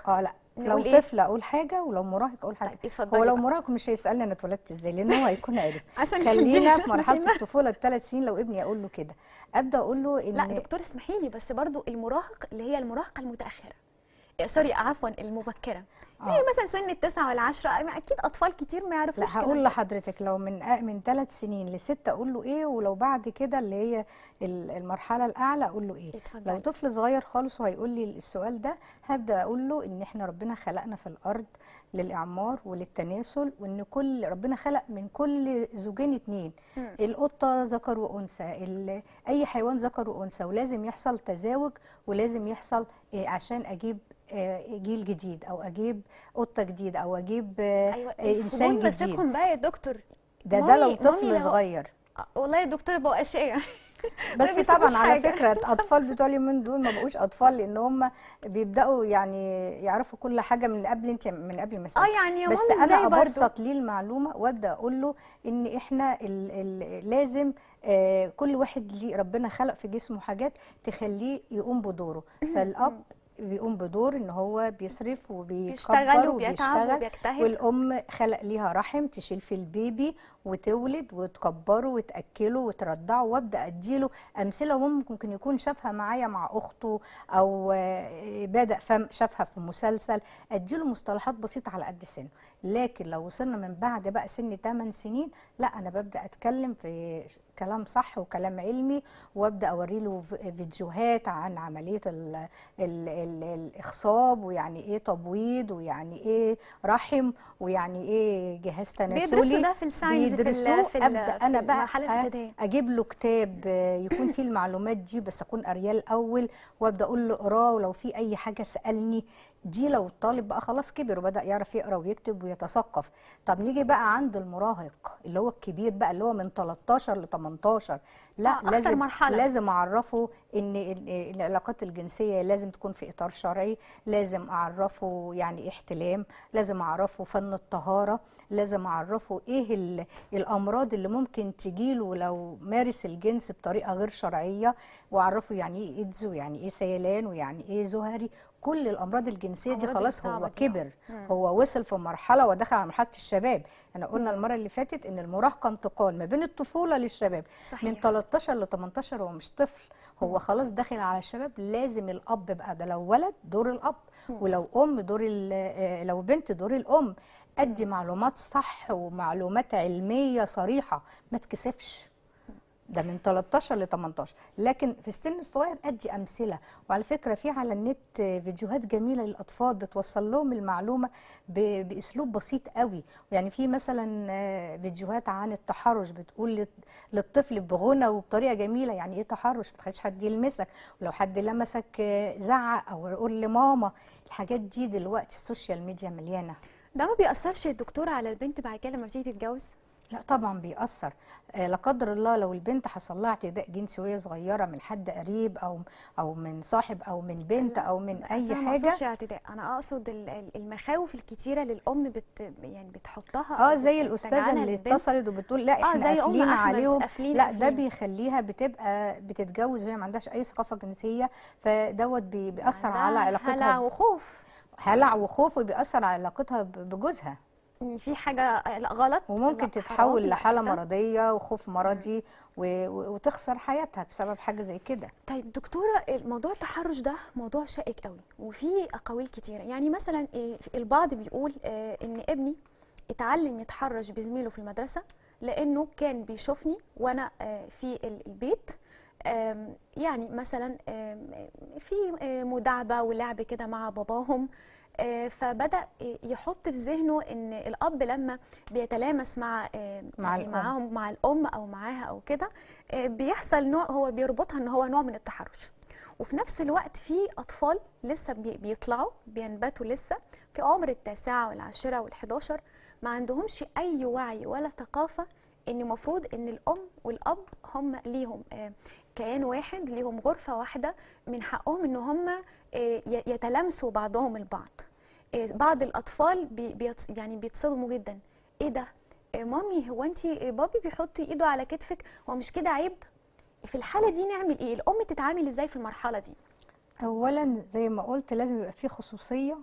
لو نقول إيه؟ طفل اقول حاجه ولو مراهق اقول حاجه طيب اتفضلي هو لو بقى. مراهق مش هيسالني انا اتولدت ازاي لان هو هيكون عارف عشان خلينا في يخلينا- مرحله الطفوله الثلاث سنين لو ابني اقول له كده ابدا اقول له ان لا دكتور اسمحي لي بس برضو المراهق اللي هي المراهقه المتاخره إيه، سوري عفوا المبكره آه. هي مثلا سن التسعة والعشرة أما اكيد اطفال كتير ما يعرفوش لا كده هقول زي- لحضرتك لو من آه من ثلاث سنين لستة اقول له ايه ولو بعد كده اللي هي ال- المرحله الاعلى اقول له ايه لو اتفضلي طفل صغير خالص وهيقول لي السؤال ده هبدا اقول له ان احنا ربنا خلقنا في الارض للاعمار وللتناسل وان كل ربنا خلق من كل زوجين اتنين مم. القطه ذكر وانثى ال- اي حيوان ذكر وانثى ولازم يحصل تزاوج ولازم يحصل إيه عشان اجيب آه، جيل جديد او اجيب قطه جديده او اجيب آه، ايوه آه، انسان الفضول ماسكهم جديد بقى يا دكتور ده ده مامي- لو مامي طفل لو- صغير آه، والله يا دكتور بقوا اشقياء بس بيسيبوش طبعا على حاجة. فكره الاطفال بتوع اليومين دول ما بقوش اطفال لان هم بيبداوا يعني يعرفوا كل حاجه من قبل انت من قبل ما اه يسألوا. يعني يا بس مامي انا ازاي برضو ابسط ليه المعلومه وابدا اقول له ان احنا ال ال لازم آه كل واحد ليه ربنا خلق في جسمه حاجات تخليه يقوم بدوره فالاب بيقوم بدور ان هو بيصرف بيشتغل وبيكبر وبيتعب وبيشتغل وبيجتهد والام خلق ليها رحم تشيل في البيبي وتولد وتكبره وتاكله وترضعه وابدا اديله امثله وممكن ممكن يكون شافها معايا مع اخته او آه، بدا فم شافها في مسلسل اديله مصطلحات بسيطه على قد سنه لكن لو وصلنا من بعد بقى سن 8 سنين لا انا ببدا اتكلم في كلام صح وكلام علمي وابدا اوري له فيديوهات عن عمليه ال ال ال الاخصاب ويعني ايه تبويض ويعني ايه رحم ويعني ايه جهاز تناسلي بيدرسوا ده في الساينس في ال- بيدرسوه في ال- ابدا في انا بقى المرحله أ- الابتدائيه اجيب له كتاب آه، يكون فيه المعلومات دي بس اكون قارياه الاول وابدا اقول له اقراه ولو في اي حاجه اسالني دي لو الطالب بقى خلاص كبر وبدا يعرف يقرا ويكتب ويتثقف طب نيجي بقى عند المراهق اللي هو الكبير بقى اللي هو من 13 ل 18 لا آه، أخطر لازم مرحلة. لازم اعرفه ان ال- العلاقات الجنسيه لازم تكون في اطار شرعي لازم اعرفه يعني إيه احتلام لازم اعرفه فن الطهاره لازم اعرفه ايه ال- الامراض اللي ممكن تجيله لو مارس الجنس بطريقه غير شرعيه واعرفه يعني ايه ايدز ويعني ايه سيلان ويعني ايه زهري كل الامراض الجنسيه دي الأمراض خلاص الصعبة هو دي، آه. كبر مم. هو وصل في مرحله ودخل على مرحله الشباب احنا قلنا المره اللي فاتت ان المراهقه انتقال ما بين الطفوله للشباب من صحيح 13 ل 18 هو مش طفل هو خلاص داخل على الشباب لازم الاب بقى ده لو ولد دور الاب مم. ولو ام دور ال- آه، لو بنت دور الام ادي معلومات صح ومعلومات علميه صريحه ما تكسفش ده من 13 ل 18 لكن في السن الصغير ادي امثله وعلى فكره في على النت فيديوهات جميله للاطفال بتوصل لهم المعلومه ب- باسلوب بسيط قوي يعني في مثلا آه، فيديوهات عن التحرش بتقول لل- للطفل بغنى وبطريقه جميله يعني ايه تحرش ما تخليش حد يلمسك ولو حد لمسك آه، زعق او قول لماما الحاجات دي دلوقتي السوشيال ميديا مليانه ده ما بيأثرش يا دكتورة على البنت بعد كده لما بتيجي تتجوز لا طبعا بيأثر آه، لا قدر الله لو البنت حصل لها اعتداء جنسي وهي صغيره من حد قريب او او من صاحب او من بنت او من بس اي أنا ما حاجه اقصدش اعتداء انا اقصد ال- ال- المخاوف الكتيره للام بت يعني بتحطها اه أو زي بت- الاستاذه بتجعلها اللي للبنت. اتصلت وبتقول لا اه احنا زي ام قافلين احمد عليهم قافلين لا ده قافلين. بيخليها بتبقى بتتجوز وهي ما عندهاش اي ثقافه جنسيه فدوت بي- بيأثر على عندها علاقتها هلع ب- وخوف هلع وخوف وبيأثر على علاقتها ب- بجوزها إن في حاجه لا غلط وممكن لا، تتحول حرام، لا لحاله كده. مرضيه وخوف مرضي و- و- وتخسر حياتها بسبب حاجه زي كده طيب دكتورة موضوع التحرش ده موضوع شائك قوي وفي أقاويل كتيرة يعني مثلا إيه، البعض بيقول آه، إن ابني اتعلم يتحرش بزميله في المدرسة لأنه كان بيشوفني وأنا آه، في ال- البيت آم، يعني مثلا آم، في آه، مداعبة ولعب كده مع باباهم آه، فبدأ يحط في ذهنه إن الأب لما بيتلامس مع آه، مع يعني الأم. معاهم مع الأم أو معاها أو كده آه، بيحصل نوع هو بيربطها ان هو نوع من التحرش وفي نفس الوقت في اطفال لسه بي- بيطلعوا بينبتوا لسه في عمر التاسعه والعاشره والحداشر ما عندهمش اي وعي ولا ثقافه ان المفروض ان الام والاب هم ليهم آه، كيان واحد ليهم غرفه واحده من حقهم ان هم آه، ي- يتلامسوا بعضهم البعض آه، بعض الاطفال بي بيتص- يعني بيتصدموا جدا ايه ده آه، مامي هو انت بابي بيحط ايده على كتفك هو مش كده عيب في الحاله دي نعمل ايه الام تتعامل ازاي في المرحله دي اولا زي ما قلت لازم يبقى في خصوصيه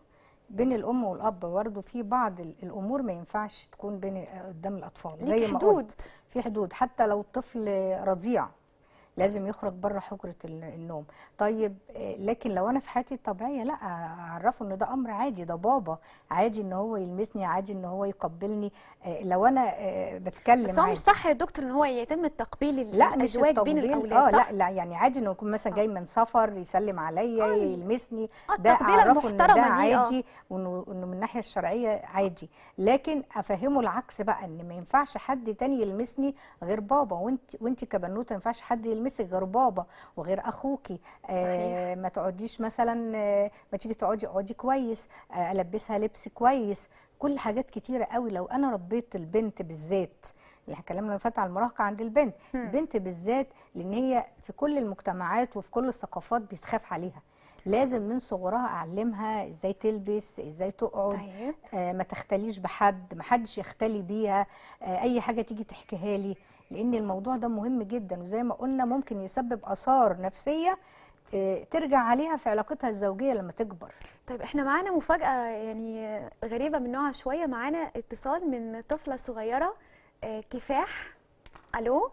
بين الام والاب برضه في بعض ال- الامور ما ينفعش تكون بين قدام الاطفال زي ليك ما حدود قلت في حدود حتى لو الطفل رضيع لازم يخرج بره حجره ال- النوم طيب آه، لكن لو انا في حياتي الطبيعيه لا اعرفه ان ده امر عادي ده بابا عادي ان هو يلمسني عادي ان هو يقبلني آه، لو انا آه، بتكلم بس هو عادي. مش صح يا دكتور ان هو يتم التقبيل لا مش الازواج بين التطبيل الاولاد اه صح؟ لا لا يعني عادي انه يكون مثلا جاي من سفر يسلم عليا آه، يلمسني آه، ده التقبيله اعرفه ان ده المحترمه دي اه عادي وانه انه من الناحيه الشرعيه عادي لكن افهمه العكس بقى ان ما ينفعش حد تاني يلمسني غير بابا وانت وانت كبنوته ما ينفعش حد يلمسك غير بابا وغير اخوكي آه ما تقعديش مثلا آه ما تيجي تقعدي اقعدي كويس آه البسها لبس كويس كل حاجات كتيره قوي لو انا ربيت البنت بالذات اللي احنا اتكلمنا اللي فات على المراهقه عند البنت هم. البنت بالذات لان هي في كل المجتمعات وفي كل الثقافات بيتخاف عليها لازم من صغرها اعلمها ازاي تلبس ازاي تقعد طيب آه ما تختليش بحد ما حدش يختلي بيها آه اي حاجه تيجي تحكيها لي لان الموضوع ده مهم جدا وزي ما قلنا ممكن يسبب اثار نفسيه آه ترجع عليها في علاقتها الزوجيه لما تكبر طيب احنا معانا مفاجأة يعني غريبة من نوعها شوية معانا اتصال من طفلة صغيرة آه، كفاح الو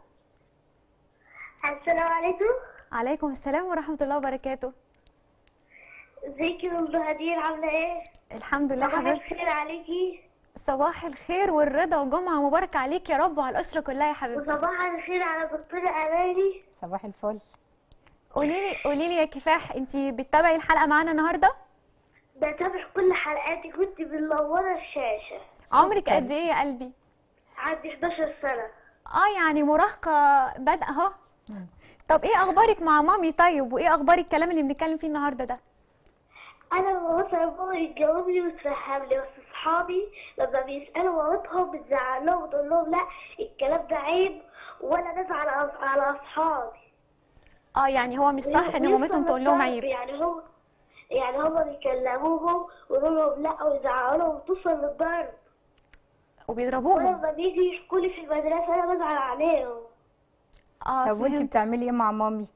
السلام عليكم عليكم السلام ورحمة الله وبركاته ازيك يا ام هدير عامله ايه الحمد لله صباح حبيبتي الخير عليكي صباح الخير والرضا وجمعة مباركة عليك يا رب وعلى الأسرة كلها يا حبيبتي وصباح الخير على دكتورة اماني صباح الفل قولي لي قولي لي يا كفاح انت بتتابعي الحلقة معانا النهاردة بتابع كل حلقاتك وانت منوره الشاشه عمرك قد ايه يا قلبي عندي 11 سنه اه يعني مراهقة بادئة اهو طب ايه اخبارك مع مامي طيب وايه اخبار الكلام اللي بنتكلم فيه النهارده ده انا مثلا بابا يتجاوبني ويتفهم لي بس اصحابي لما بيسالوا مامتهم بتزعق لهم وتقول لهم لا الكلام ده عيب وانا نزعل على على اصحابي اه يعني هو مش صح ان ويوصل مامتهم تقول لهم للضرب، عيب يعني هو يعني هما بيكلموهم ويقولوا لهم لا ويزعقوا لهم وتوصل للضرب وبيضربوهم ولما بيجي يحكوا لي في المدرسة أنا بزعل عليهم اه طب وانت فهمت بتعملي ايه مع مامي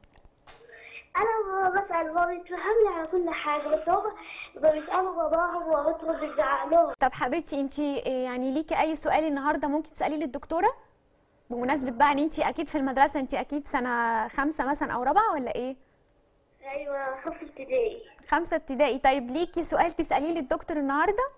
أنا بابا بسأل مامي تفهم لي على كل حاجة بس هما لما بيسألوا باباهم ومامتهم بتزعق لهم طب حبيبتي انت يعني ليكي اي سؤال النهارده ممكن تساليه للدكتوره بمناسبه بقى ان انت اكيد في المدرسه انت اكيد سنه خمسه مثلا او رابعه ولا ايه أيوة صف ابتدائي خمسه ابتدائي طيب ليكي سؤال تساليه للدكتور النهارده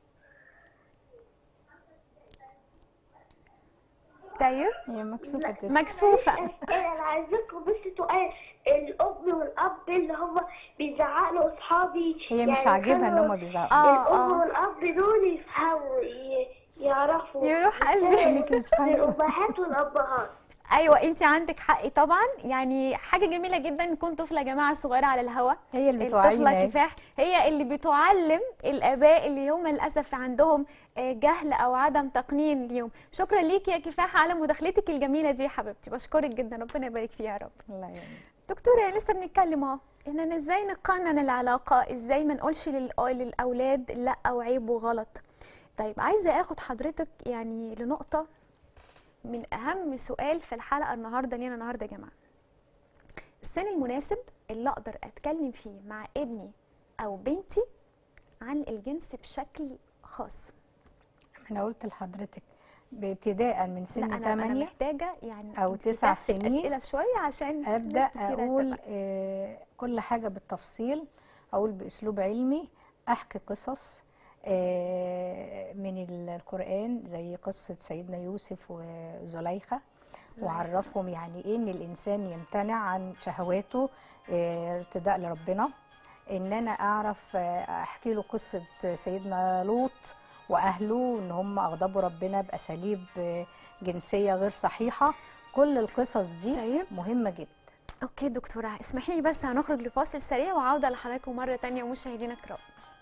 طيب هي مكسوفه تسأل مكسوفه أسئلة أنا عايزاكم بس سؤال الأم والأب اللي هما بيزعقوا لأصحابي هي مش يعني عاجبها ان خلوا هما بيزعقوا اه الأم اه والأب دول يفهموا ي- يعرفوا يروح قلبي خليكي يسفهموا. الأمهات والأبهات ايوه انت عندك حق طبعا يعني حاجه جميله جدا نكون طفله يا جماعه صغيره على الهوا هي اللي بتوعينا الطفله اهي. كفاح هي اللي بتعلم الاباء اللي هم للاسف عندهم آه، جهل او عدم تقنين اليوم شكرا ليكي يا كفاح على مداخلتك الجميله دي يا حبيبتي بشكرك جدا ربنا يبارك فيها يا رب الله يعينك دكتوره لسه بنتكلم اهو ان ازاي نقنن العلاقه ازاي ما نقولش للأ- للاولاد لا وعيب وغلط طيب عايزه اخد حضرتك يعني لنقطه من اهم سؤال في الحلقه النهارده لينا النهارده يا جماعه السن المناسب اللي اقدر اتكلم فيه مع ابني او بنتي عن الجنس بشكل خاص انا قلت لحضرتك بابتداء من لا سن انا انا 8 محتاجه يعني أو انفتاح تسع في سنين الاسئله شويه عشان ابدا ناس كتيرة اقول هتبقى. آه، كل حاجه بالتفصيل اقول باسلوب علمي احكي قصص آه، من ال- القران زي قصه سيدنا يوسف وزليخه واعرفهم يعني ايه ان الانسان يمتنع عن شهواته آه، ارتداء لربنا ان انا اعرف آه، احكي له قصه سيدنا لوط واهله ان هم اغضبوا ربنا باساليب آه، جنسيه غير صحيحه كل القصص دي طيب مهمه جدا اوكي دكتوره اسمحي لي بس هنخرج لفاصل سريع وعوده لحضراتكم مره تانية مشاهدينا الكرام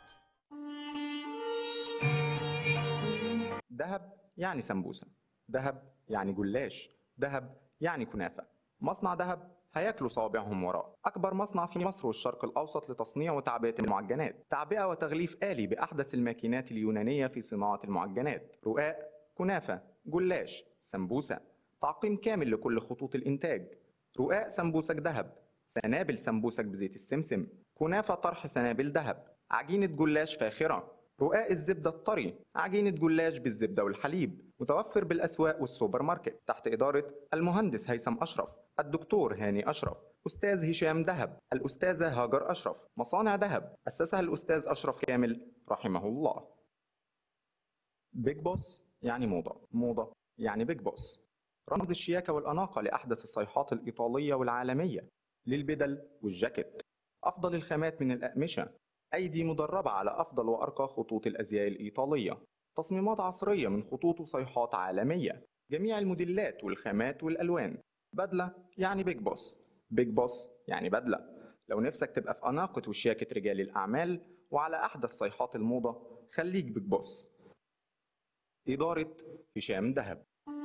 دهب يعني سمبوسة دهب يعني جلاش دهب يعني كنافة مصنع دهب هياكلوا صوابعهم وراه أكبر مصنع في مصر والشرق الأوسط لتصنيع وتعبئة المعجنات تعبئة وتغليف آلي بأحدث الماكينات اليونانية في صناعة المعجنات رقاق كنافة جلاش سمبوسة تعقيم كامل لكل خطوط الإنتاج رقاق سمبوسك دهب سنابل سمبوسك بزيت السمسم كنافة طرح سنابل دهب عجينة جلاش فاخرة رقاق الزبدة الطري عجينة جلاش بالزبدة والحليب متوفر بالأسواق والسوبر ماركت تحت إدارة المهندس هيثم أشرف الدكتور هاني أشرف أستاذ هشام دهب الأستاذة هاجر أشرف مصانع دهب أسسها الأستاذ أشرف كامل رحمه الله بيج بوس يعني موضة موضة يعني بيج بوس رمز الشياكة والأناقة لأحدث الصيحات الإيطالية والعالمية للبدل والجاكيت أفضل الخامات من الأقمشة أيدي مدربة على أفضل وأرقى خطوط الأزياء الإيطالية تصميمات عصرية من خطوط وصيحات عالمية جميع الموديلات والخامات والألوان بدلة يعني بيج بوس بيج بوس يعني بدلة لو نفسك تبقى في أناقة وشياكة رجال الأعمال وعلى أحدث صيحات الموضة خليك بيج بوس إدارة هشام دهب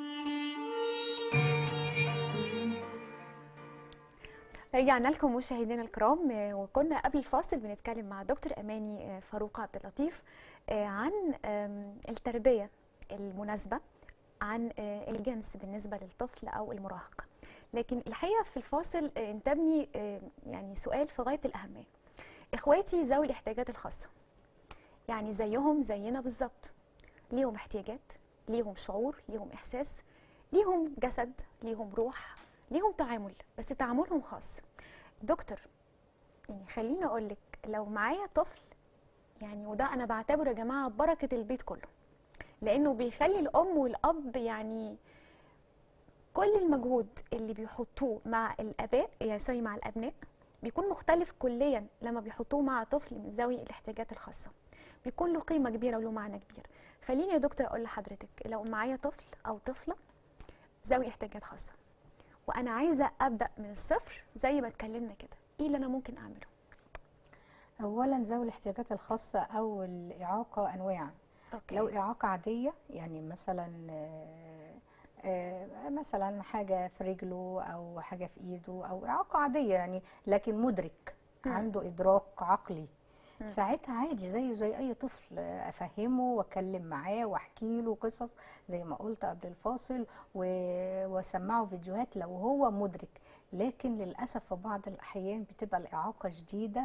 رجعنا لكم مشاهدينا الكرام آه، وكنا قبل الفاصل بنتكلم مع دكتور اماني آه، فاروق عبد اللطيف آه، عن آم، التربيه المناسبه عن آه، الجنس بالنسبه للطفل او المراهق لكن الحقيقه في الفاصل آه، انتابني آه، يعني سؤال في غايه الاهميه اخواتي ذوي الاحتياجات الخاصه يعني زيهم زينا بالظبط ليهم احتياجات ليهم شعور ليهم احساس ليهم جسد ليهم روح ليهم تعامل بس تعاملهم خاص دكتور يعني خليني اقول لك لو معايا طفل يعني وده انا بعتبره يا جماعه بركه البيت كله لانه بيخلي الام والاب يعني كل المجهود اللي بيحطوه مع الاباء يعني سوري مع الابناء بيكون مختلف كليا لما بيحطوه مع طفل من ذوي الاحتياجات الخاصه بيكون له قيمه كبيره وله معنى كبير خليني يا دكتور اقول لحضرتك لو معايا طفل او طفله ذوي احتياجات خاصه وانا عايزه ابدا من الصفر زي ما اتكلمنا كده ايه اللي انا ممكن اعمله اولا ذوي الاحتياجات الخاصه او الاعاقه انواع اوكي لو إعاقة عادية يعني مثلا آه، آه، مثلا حاجة في رجله أو حاجة في إيده أو إعاقة عادية يعني لكن مدرك مم. عنده إدراك عقلي مم. ساعتها عادي زيه زي أي طفل آه، أفهمه وأتكلم معاه وأحكي له قصص زي ما قلت قبل الفاصل و- وأسمعه فيديوهات لو هو مدرك لكن للأسف في بعض الأحيان بتبقى الإعاقة شديدة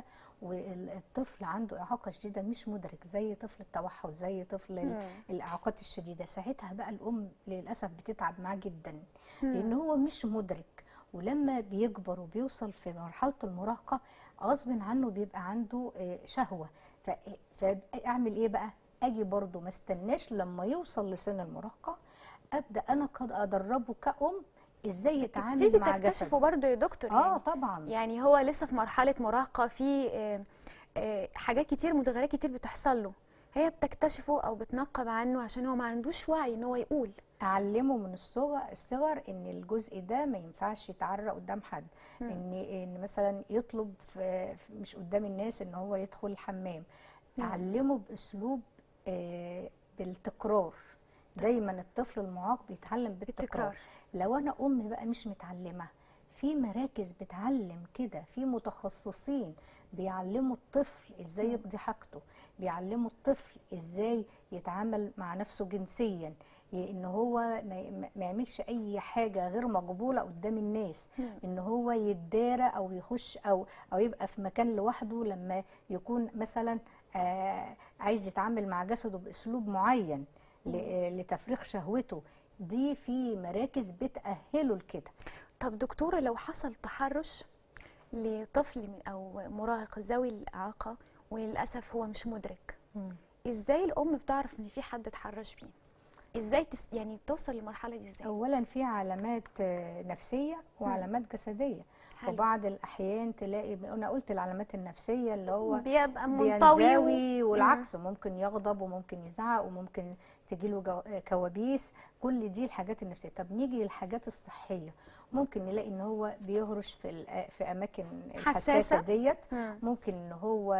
والطفل عنده إعاقة شديدة مش مدرك زي طفل التوحد زي طفل ال- مم. الإعاقات الشديدة ساعتها بقى الأم للأسف بتتعب معاه جدا مم. لأن هو مش مدرك ولما بيكبر وبيوصل في مرحلة المراهقة غصب عنه بيبقى عنده آه، شهوة ف- فأعمل إيه بقى؟ أجي برضه ما استناش لما يوصل لسن المراهقة أبدأ أنا قد أدربه كأم إزاي يتعامل تبتدي مع تكتشفوا جسده برضه يا دكتور اه يعني طبعا يعني هو لسه في مرحله مراهقه في آه، آه، حاجات كتير متغيرات كتير بتحصل له هي بتكتشفه او بتنقب عنه عشان هو ما عندوش وعي ان هو يقول اعلمه من الصغر الصغر ان الجزء ده ما ينفعش يتعرى قدام حد مم. ان ان مثلا يطلب في في- مش قدام الناس ان هو يدخل الحمام مم. اعلمه باسلوب آه، بالتكرار دايما الطفل المعاق بيتعلم بالتكرار بالتكرار لو انا ام بقى مش متعلمه في مراكز بتعلم كده في متخصصين بيعلموا الطفل ازاي مم. يقضي حاجته بيعلموا الطفل ازاي يتعامل مع نفسه جنسيا ي- ان هو ما ما- ما يعملش اي حاجه غير مقبوله قدام الناس مم. ان هو يتدارى او يخش او او يبقى في مكان لوحده لما يكون مثلا آه عايز يتعامل مع جسده باسلوب معين ل- لتفريغ شهوته دي في مراكز بتأهله لكده طب دكتوره لو حصل تحرش لطفل من- او مراهق ذوي الاعاقه وللاسف هو مش مدرك ازاي الام بتعرف ان في حد اتحرش بيه ازاي تس يعني توصل للمرحله دي ازاي اولا في علامات آه، نفسيه وعلامات جسديه حلو. وبعض الاحيان تلاقي انا قلت العلامات النفسيه اللي هو بيبقى منطوي و- بينزوي والعكس ممكن يغضب وممكن يزعق وممكن تجيله جو- كوابيس كل دي الحاجات النفسيه طب نيجي للحاجات الصحيه ممكن نلاقي ان هو بيهرش في الأ- في اماكن حساسة. الحساسه ديت مم. ممكن ان هو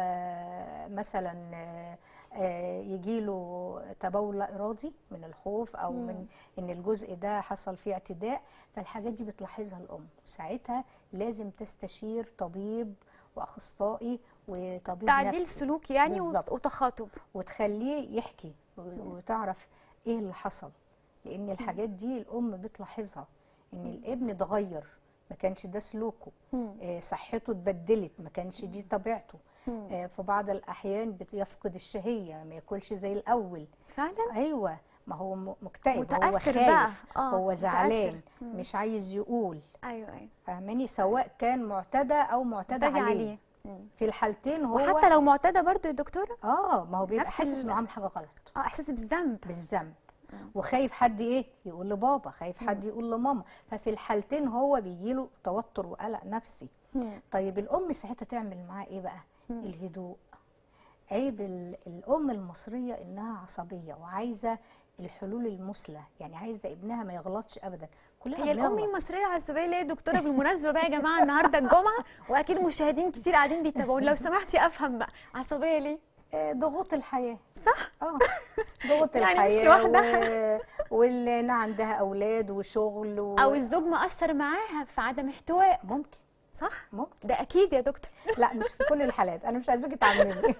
مثلا آه، آه، يجيله تبول لا ارادي من الخوف او مم. من ان الجزء ده حصل فيه اعتداء فالحاجات دي بتلاحظها الام ساعتها لازم تستشير طبيب واخصائي وطبيب تعديل نفسي سلوك يعني وت- بالظبط. وتخاطب وتخليه يحكي و- وتعرف ايه اللي حصل لان الحاجات دي الام بتلاحظها ان الابن اتغير ما كانش ده سلوكه مم. آه، صحته اتبدلت ما كانش دي طبيعته مم. آه، في بعض الاحيان بيفقد الشهيه ما ياكلش زي الاول فعلا ايوه ما هو م- مكتئب هو متأثر خايف بقى. آه، هو متأثر. زعلان مم. مش عايز يقول ايوه ايوه فاهماني سواء كان معتدى او معتدى معتدي عليه, عليه مم. في الحالتين هو وحتى لو معتاده برضو يا دكتوره اه ما هو بيبقى نفس حاسس ال- انه عامل حاجه غلط اه احساس بالذنب بالذنب مم. وخايف حد ايه يقول لبابا خايف حد يقول لماما ففي الحالتين هو بيجيله توتر وقلق نفسي مم. طيب الام ساعتها تعمل معاه ايه بقى مم. الهدوء عيب ال- الام المصريه انها عصبيه وعايزه الحلول المثلى يعني عايزه ابنها ما يغلطش ابدا كلنا هي الام بنغلط. المصريه العصبيه ليه يا دكتوره بالمناسبه بقى يا جماعه النهارده الجمعه واكيد مشاهدين كتير قاعدين بيتابعون لو سمحتي افهم بقى عصبيه ليه آه، ضغوط الحياه صح اه ضغوط يعني مش الحياه لوحدها. و... واللي عندها اولاد وشغل و... او الزوج مأثر معاها في عدم احتواء ممكن صح ممكن ده اكيد يا دكتور لا مش في كل الحالات انا مش عايزاكي تعممي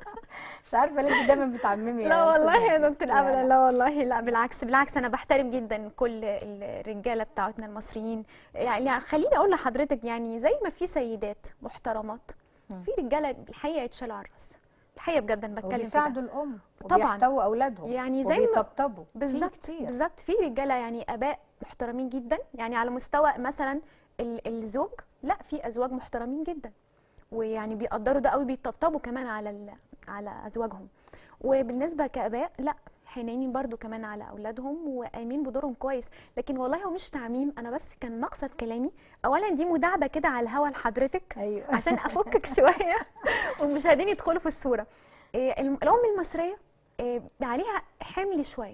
مش عارفه ليه انت دايما بتعممي لا والله يا سيدتي. دكتور لا، ابدا لا. لا والله لا بالعكس بالعكس انا بحترم جدا كل الرجاله بتاعتنا المصريين يعني خليني اقول لحضرتك يعني زي ما في سيدات محترمات مم. في رجاله الحقيقه يتشال على الراس الحقيقه بجد انا بتكلم في ده. وبيساعدوا الام طبعاً. وبيحتووا اولادهم يعني زي ما- وبيطبطبوا في بالظبط كتير بالظبط في رجاله يعني اباء محترمين جدا يعني على مستوى مثلا ال- الزوج لا في ازواج محترمين جدا ويعني بيقدروا ده قوي بيطبطبوا كمان على ال- على ازواجهم وبالنسبه كاباء لا حنينين برضو كمان على اولادهم وقايمين بدورهم كويس لكن والله هو مش تعميم انا بس كان مقصد كلامي اولا دي مداعبه كده على الهوا لحضرتك ايوه عشان افكك شويه والمشاهدين يدخلوا في الصوره إيه، الم- الام المصريه إيه، عليها حمل شويه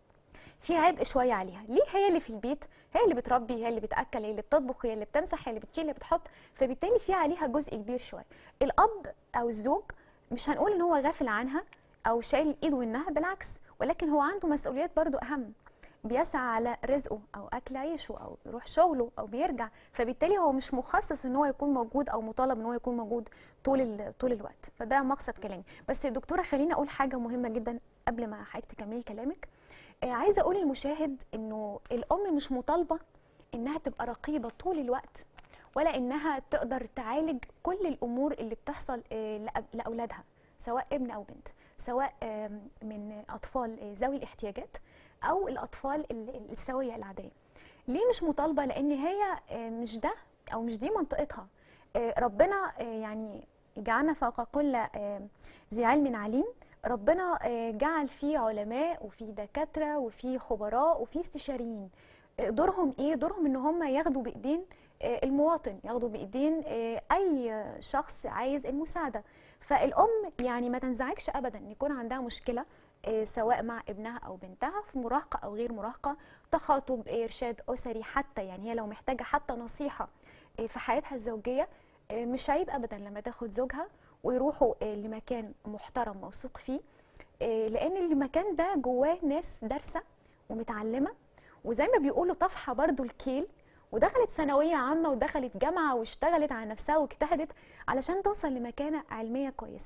في عبء شويه عليها ليه هي اللي في البيت هي اللي بتربي هي اللي بتاكل هي اللي بتطبخ هي اللي بتمسح هي اللي بتشيل هي اللي بتحط فبالتالي في عليها جزء كبير شويه الاب او الزوج مش هنقول ان هو غافل عنها او شايل ايده منها بالعكس ولكن هو عنده مسؤوليات برضو اهم بيسعى على رزقه او اكل عيشه او يروح شغله او بيرجع فبالتالي هو مش مخصص ان هو يكون موجود او مطالب ان هو يكون موجود طول ال- طول الوقت فده مقصد كلامي بس يا دكتوره خليني اقول حاجه مهمه جدا قبل ما حضرتك تكملي كلامك آه، عايزه اقول للمشاهد انه الام مش مطالبه انها تبقى رقيبه طول الوقت ولا انها تقدر تعالج كل الامور اللي بتحصل آه، لأب- لاولادها سواء ابن او بنت سواء آم، من اطفال آه، ذوي الاحتياجات او الاطفال ال- السويه العاديه ليه مش مطالبه لان هي آه، مش ده او مش دي منطقتها آه، ربنا آه، يعني جعلنا فوق كل آه، ذي علم عليم ربنا آه، جعل فيه علماء وفي دكاتره وفي خبراء وفي استشاريين آه، دورهم ايه دورهم ان هم ياخدوا بايدين آه، المواطن ياخدوا بايدين آه، اي شخص عايز المساعده فالام يعني ما تنزعجش ابدا ان يكون عندها مشكله آه، سواء مع ابنها او بنتها في مراهقه او غير مراهقه تخاطب ارشاد اسري حتى يعني هي لو محتاجه حتى نصيحه آه، في حياتها الزوجيه آه، مش عيب ابدا لما تاخد زوجها ويروحوا آه، لمكان محترم موثوق فيه آه، لان المكان ده جواه ناس دارسه ومتعلمه وزي ما بيقولوا طفحه برضو الكيل ودخلت ثانويه عامه ودخلت جامعه واشتغلت على نفسها واجتهدت علشان توصل لمكانه علميه كويسه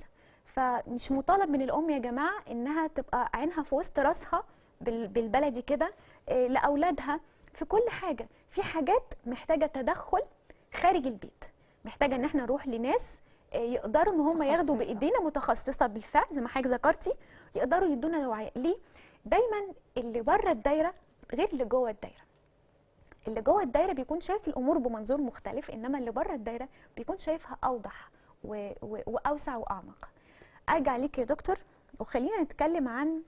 فمش مطالب من الام يا جماعه انها تبقى عينها في وسط راسها بال- بالبلدي كده آه، لاولادها في كل حاجه في حاجات محتاجه تدخل خارج البيت محتاجه ان احنا نروح لناس آه، يقدروا ان هم ياخدوا متخصصة. بايدينا متخصصه بالفعل زي ما حضرتك ذكرتي يقدروا يدونا توعيه ليه دايما اللي بره الدايره غير اللي جوه الدايره اللي جوه الدايره بيكون شايف الامور بمنظور مختلف انما اللي بره الدايره بيكون شايفها اوضح و... و... واوسع واعمق ارجع ليك يا دكتور وخلينا نتكلم عن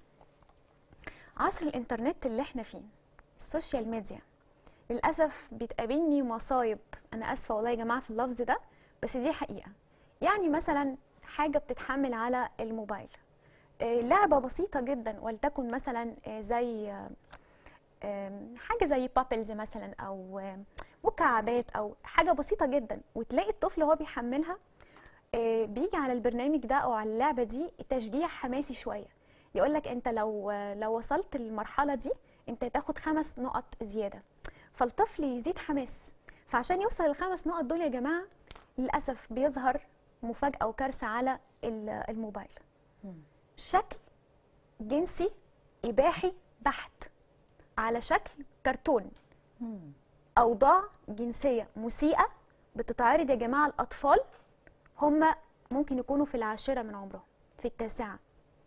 عصر الانترنت اللي احنا فيه السوشيال ميديا للاسف بتقابلني مصايب انا اسفه والله يا جماعه في اللفظ ده بس دي حقيقه يعني مثلا حاجه بتتحمل على الموبايل آه، لعبه بسيطه جدا ولتكن مثلا آه، زي آه، آم، حاجه زي بابلز مثلا او آم، مكعبات او حاجه بسيطه جدا وتلاقي الطفل وهو بيحملها آه، بيجي على البرنامج ده او على اللعبه دي تشجيع حماسي شويه يقول لك انت لو لو وصلت للمرحله دي انت تاخد خمس نقط زياده فالطفل يزيد حماس فعشان يوصل للخمس نقط دول يا جماعه للاسف بيظهر مفاجاه وكارثه على ال- الموبايل شكل جنسي اباحي بحت على شكل كرتون مم. اوضاع جنسيه مسيئه بتتعرض يا جماعه الاطفال هم ممكن يكونوا في العاشرة من عمرهم في التاسعة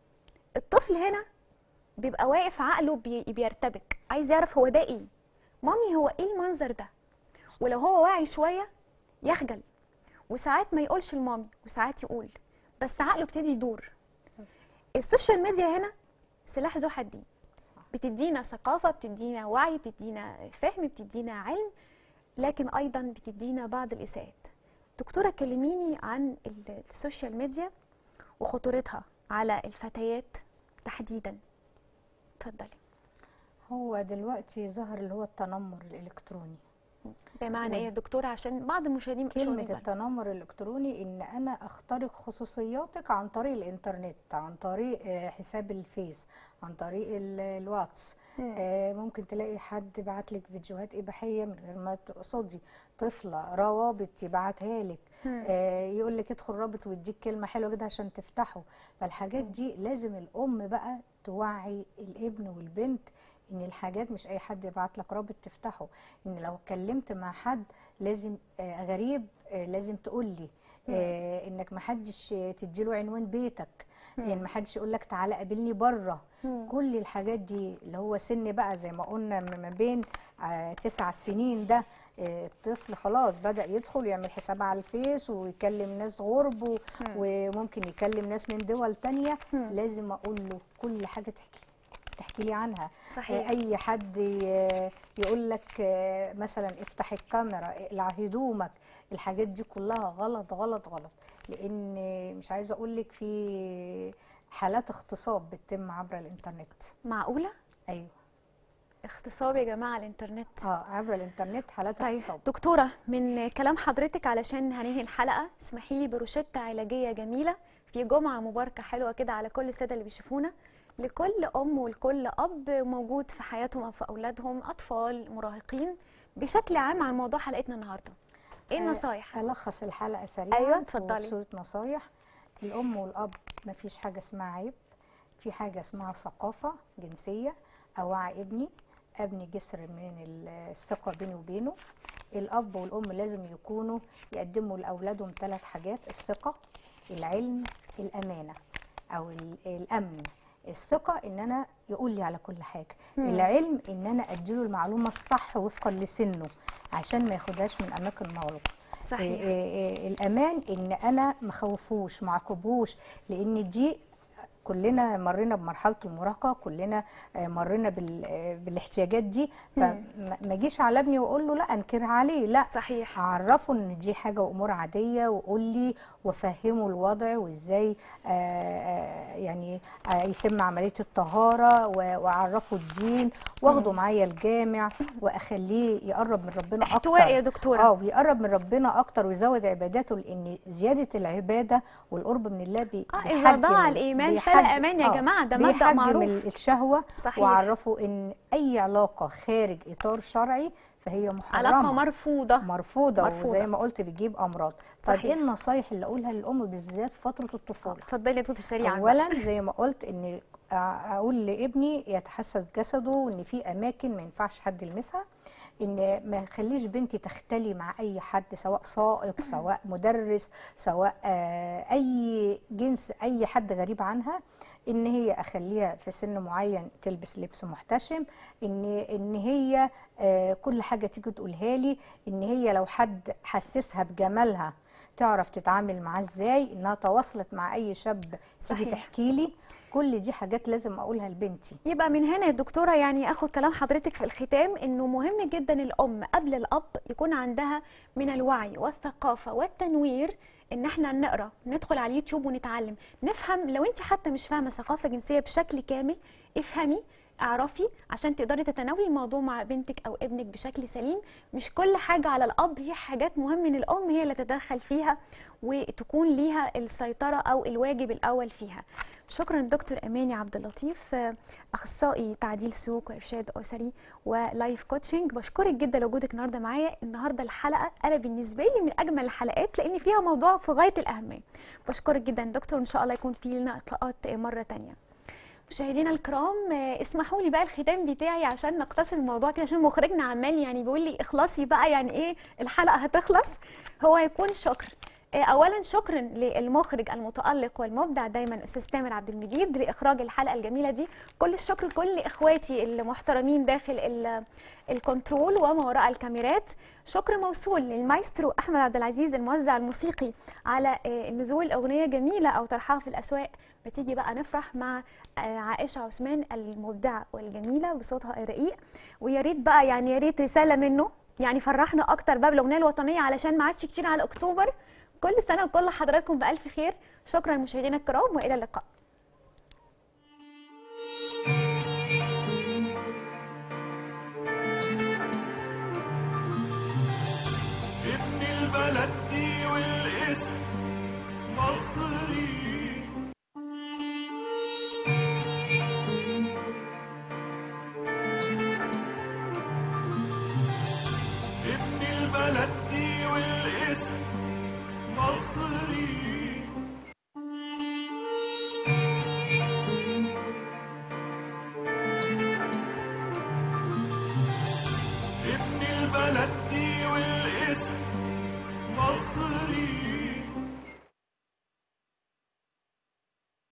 الطفل هنا بيبقى واقف عقله بي بيرتبك عايز يعرف هو ده ايه مامي هو ايه المنظر ده ولو هو واعي شوية يخجل وساعات ما يقولش لمامي وساعات يقول بس عقله ابتدي يدور السوشيال ميديا هنا سلاح ذو حدين بتدينا ثقافة بتدينا وعي بتدينا فهم بتدينا علم لكن أيضا بتدينا بعض الإساءات دكتورة كلميني عن ال- السوشيال ميديا وخطورتها على الفتيات تحديدا اتفضلي هو دلوقتي ظهر اللي هو التنمر الالكتروني بمعنى ايه يا دكتورة عشان بعض المشاهدين مش واخدين كلمة بالهم. التنمر الإلكتروني إن أنا أخترق خصوصياتك عن طريق الإنترنت عن طريق آه، حساب الفيس عن طريق ال- الواتس مم. آه، ممكن تلاقي حد بعت لك فيديوهات إباحية من غير ما تقصدي طفلة روابط يبعتها لك مم. يقول لك ادخل رابط ويديك كلمة حلوة جدا عشان تفتحه فالحاجات دي لازم الأم بقى توعي الابن والبنت ان الحاجات مش اي حد يبعت لك رابط تفتحه ان لو اتكلمت مع حد لازم آه، غريب آه، لازم تقول لي آه، انك ما حدش تديله عنوان بيتك يعني ما حدش يقول لك تعالى قابلني بره مم. كل الحاجات دي اللي هو سن بقى زي ما قلنا م- ما بين آه، تسع سنين ده آه، الطفل خلاص بدأ يدخل يعمل حساب على الفيس ويكلم ناس غرب و- وممكن يكلم ناس من دول تانية مم. لازم اقول له كل حاجة تحكي تحكي لي عنها صحيح اي حد يقول لك آه، مثلا افتح الكاميرا اقلع هدومك الحاجات دي كلها غلط غلط غلط لان مش عايزه اقول لك في حالات اغتصاب بتتم عبر الانترنت معقولة ايوه اغتصاب يا جماعة على الانترنت اه عبر الانترنت حالات طيب اغتصاب دكتورة من كلام حضرتك علشان هننهي الحلقة اسمحي لي بروشتة علاجية جميلة في جمعة مباركة حلوة كده على كل السادة اللي بيشوفونا لكل أم ولكل أب موجود في حياتهم أو في أولادهم أطفال مراهقين بشكل عام عن موضوع حلقتنا النهاردة إيه آه، النصايح؟ الخص الحلقه سريعا أيوة، اتفضلي. بصوره نصايح الام والاب مفيش حاجه اسمها عيب في حاجه اسمها ثقافه جنسيه اوعي ابني ابني جسر من ال- الثقه بيني وبينه الاب والام لازم يكونوا يقدموا لاولادهم ثلاث حاجات الثقه العلم الامانه او ال- الامن الثقه ان انا يقول لي على كل حاجه مم. العلم ان انا اديله المعلومه الصح وفقا لسنه عشان ما ياخدهاش من اماكن مغلوقه صحيح إيه إيه إيه الامان ان انا ما خوفوش ما عاقبوش لان دي كلنا مرينا بمرحله المراهقه كلنا آه، مرينا بال- آه، بالاحتياجات دي فما ما اجيش على ابني واقول له لا انكرها عليه لا صحيح اعرفه ان دي حاجه وامور عاديه وقول لي وافهمه الوضع وازاي آه، آه، يعني آه، يتم عمليه الطهاره و- واعرفه الدين واخده معايا الجامع واخليه يقرب من ربنا اكتر احتواء يا دكتورة اه ويقرب من ربنا اكتر ويزود عباداته لان زياده العباده والقرب من الله بي اه بيحجم إذا ضاع الإيمان فلا بيحجم- أمان يا آه، جماعة ده مبدأ بيحجم معروف ال- الشهوه صحيح واعرفه ان اي علاقه خارج اطار شرعي فهي محرمه علاقة مرفوضة مرفوضه, مرفوضة. وزي ما قلت بتجيب امراض طيب صحيح. ايه النصايح اللي اقولها للام بالذات في فتره الطفوله اتفضلي يا دكتور سريعا بقى. اولا زي ما قلت ان أ- اقول لابني يتحسس جسده وان في اماكن ما ينفعش حد يلمسها ان ما اخليش بنتي تختلي مع اي حد سواء سائق سواء مدرس سواء آه، اي جنس اي حد غريب عنها ان هي اخليها في سن معين تلبس لبس محتشم ان ان هي آه، كل حاجه تيجي تقولها لي ان هي لو حد حسسها بجمالها تعرف تتعامل معاه ازاي انها تواصلت مع اي شاب تيجي صحيح. تحكي لي كل دي حاجات لازم اقولها لبنتي يبقى من هنا يا دكتورة يعني اخد كلام حضرتك في الختام انه مهم جدا الام قبل الاب يكون عندها من الوعي والثقافة والتنوير ان احنا نقرا ندخل على اليوتيوب ونتعلم نفهم لو انت حتى مش فاهمة ثقافة جنسية بشكل كامل افهمي اعرفي عشان تقدري تتناولي الموضوع مع بنتك او ابنك بشكل سليم مش كل حاجة على الاب هي حاجات مهم ان الام هي اللي تتدخل فيها وتكون ليها السيطرة او الواجب الاول فيها شكرا دكتور اماني عبد اللطيف آه، اخصائي تعديل سلوك وارشاد اسري ولايف كوتشنج بشكرك جدا لوجودك النهارده معايا النهارده الحلقه انا بالنسبه لي من اجمل الحلقات لان فيها موضوع في غايه الاهميه بشكرك جدا دكتور وان شاء الله يكون في لنا لقاءات آه، مره تانية مشاهدينا الكرام آه، اسمحوا لي بقى الختام بتاعي عشان نقتصر الموضوع كده عشان مخرجنا عمال يعني بيقول لي اخلصي بقى يعني ايه الحلقه هتخلص هو هيكون شكر آه، اولا شكرا للمخرج المتالق والمبدع دايما استاذ تامر عبد المجيد لاخراج الحلقه الجميله دي كل الشكر لكل اخواتي المحترمين داخل ال- الكنترول وما وراء الكاميرات شكر موصول للمايسترو احمد عبد العزيز الموزع الموسيقي على آه، نزول اغنيه جميله او طرحها في الاسواق بتيجي بقى نفرح مع آه، عائشه عثمان المبدعه والجميله بصوتها الرقيق ويا ريت بقى يعني يا ريت رساله منه يعني فرحنا اكتر بقى بالاغنيه الوطنيه علشان ما عادش كتير على اكتوبر كل سنه وكل حضراتكم بالف خير شكرا مشاهدينا الكرام والى اللقاء ابن البلد دي والاسم مصري ابن البلد دي والاسم مصري ابن البلد دي والاسم مصري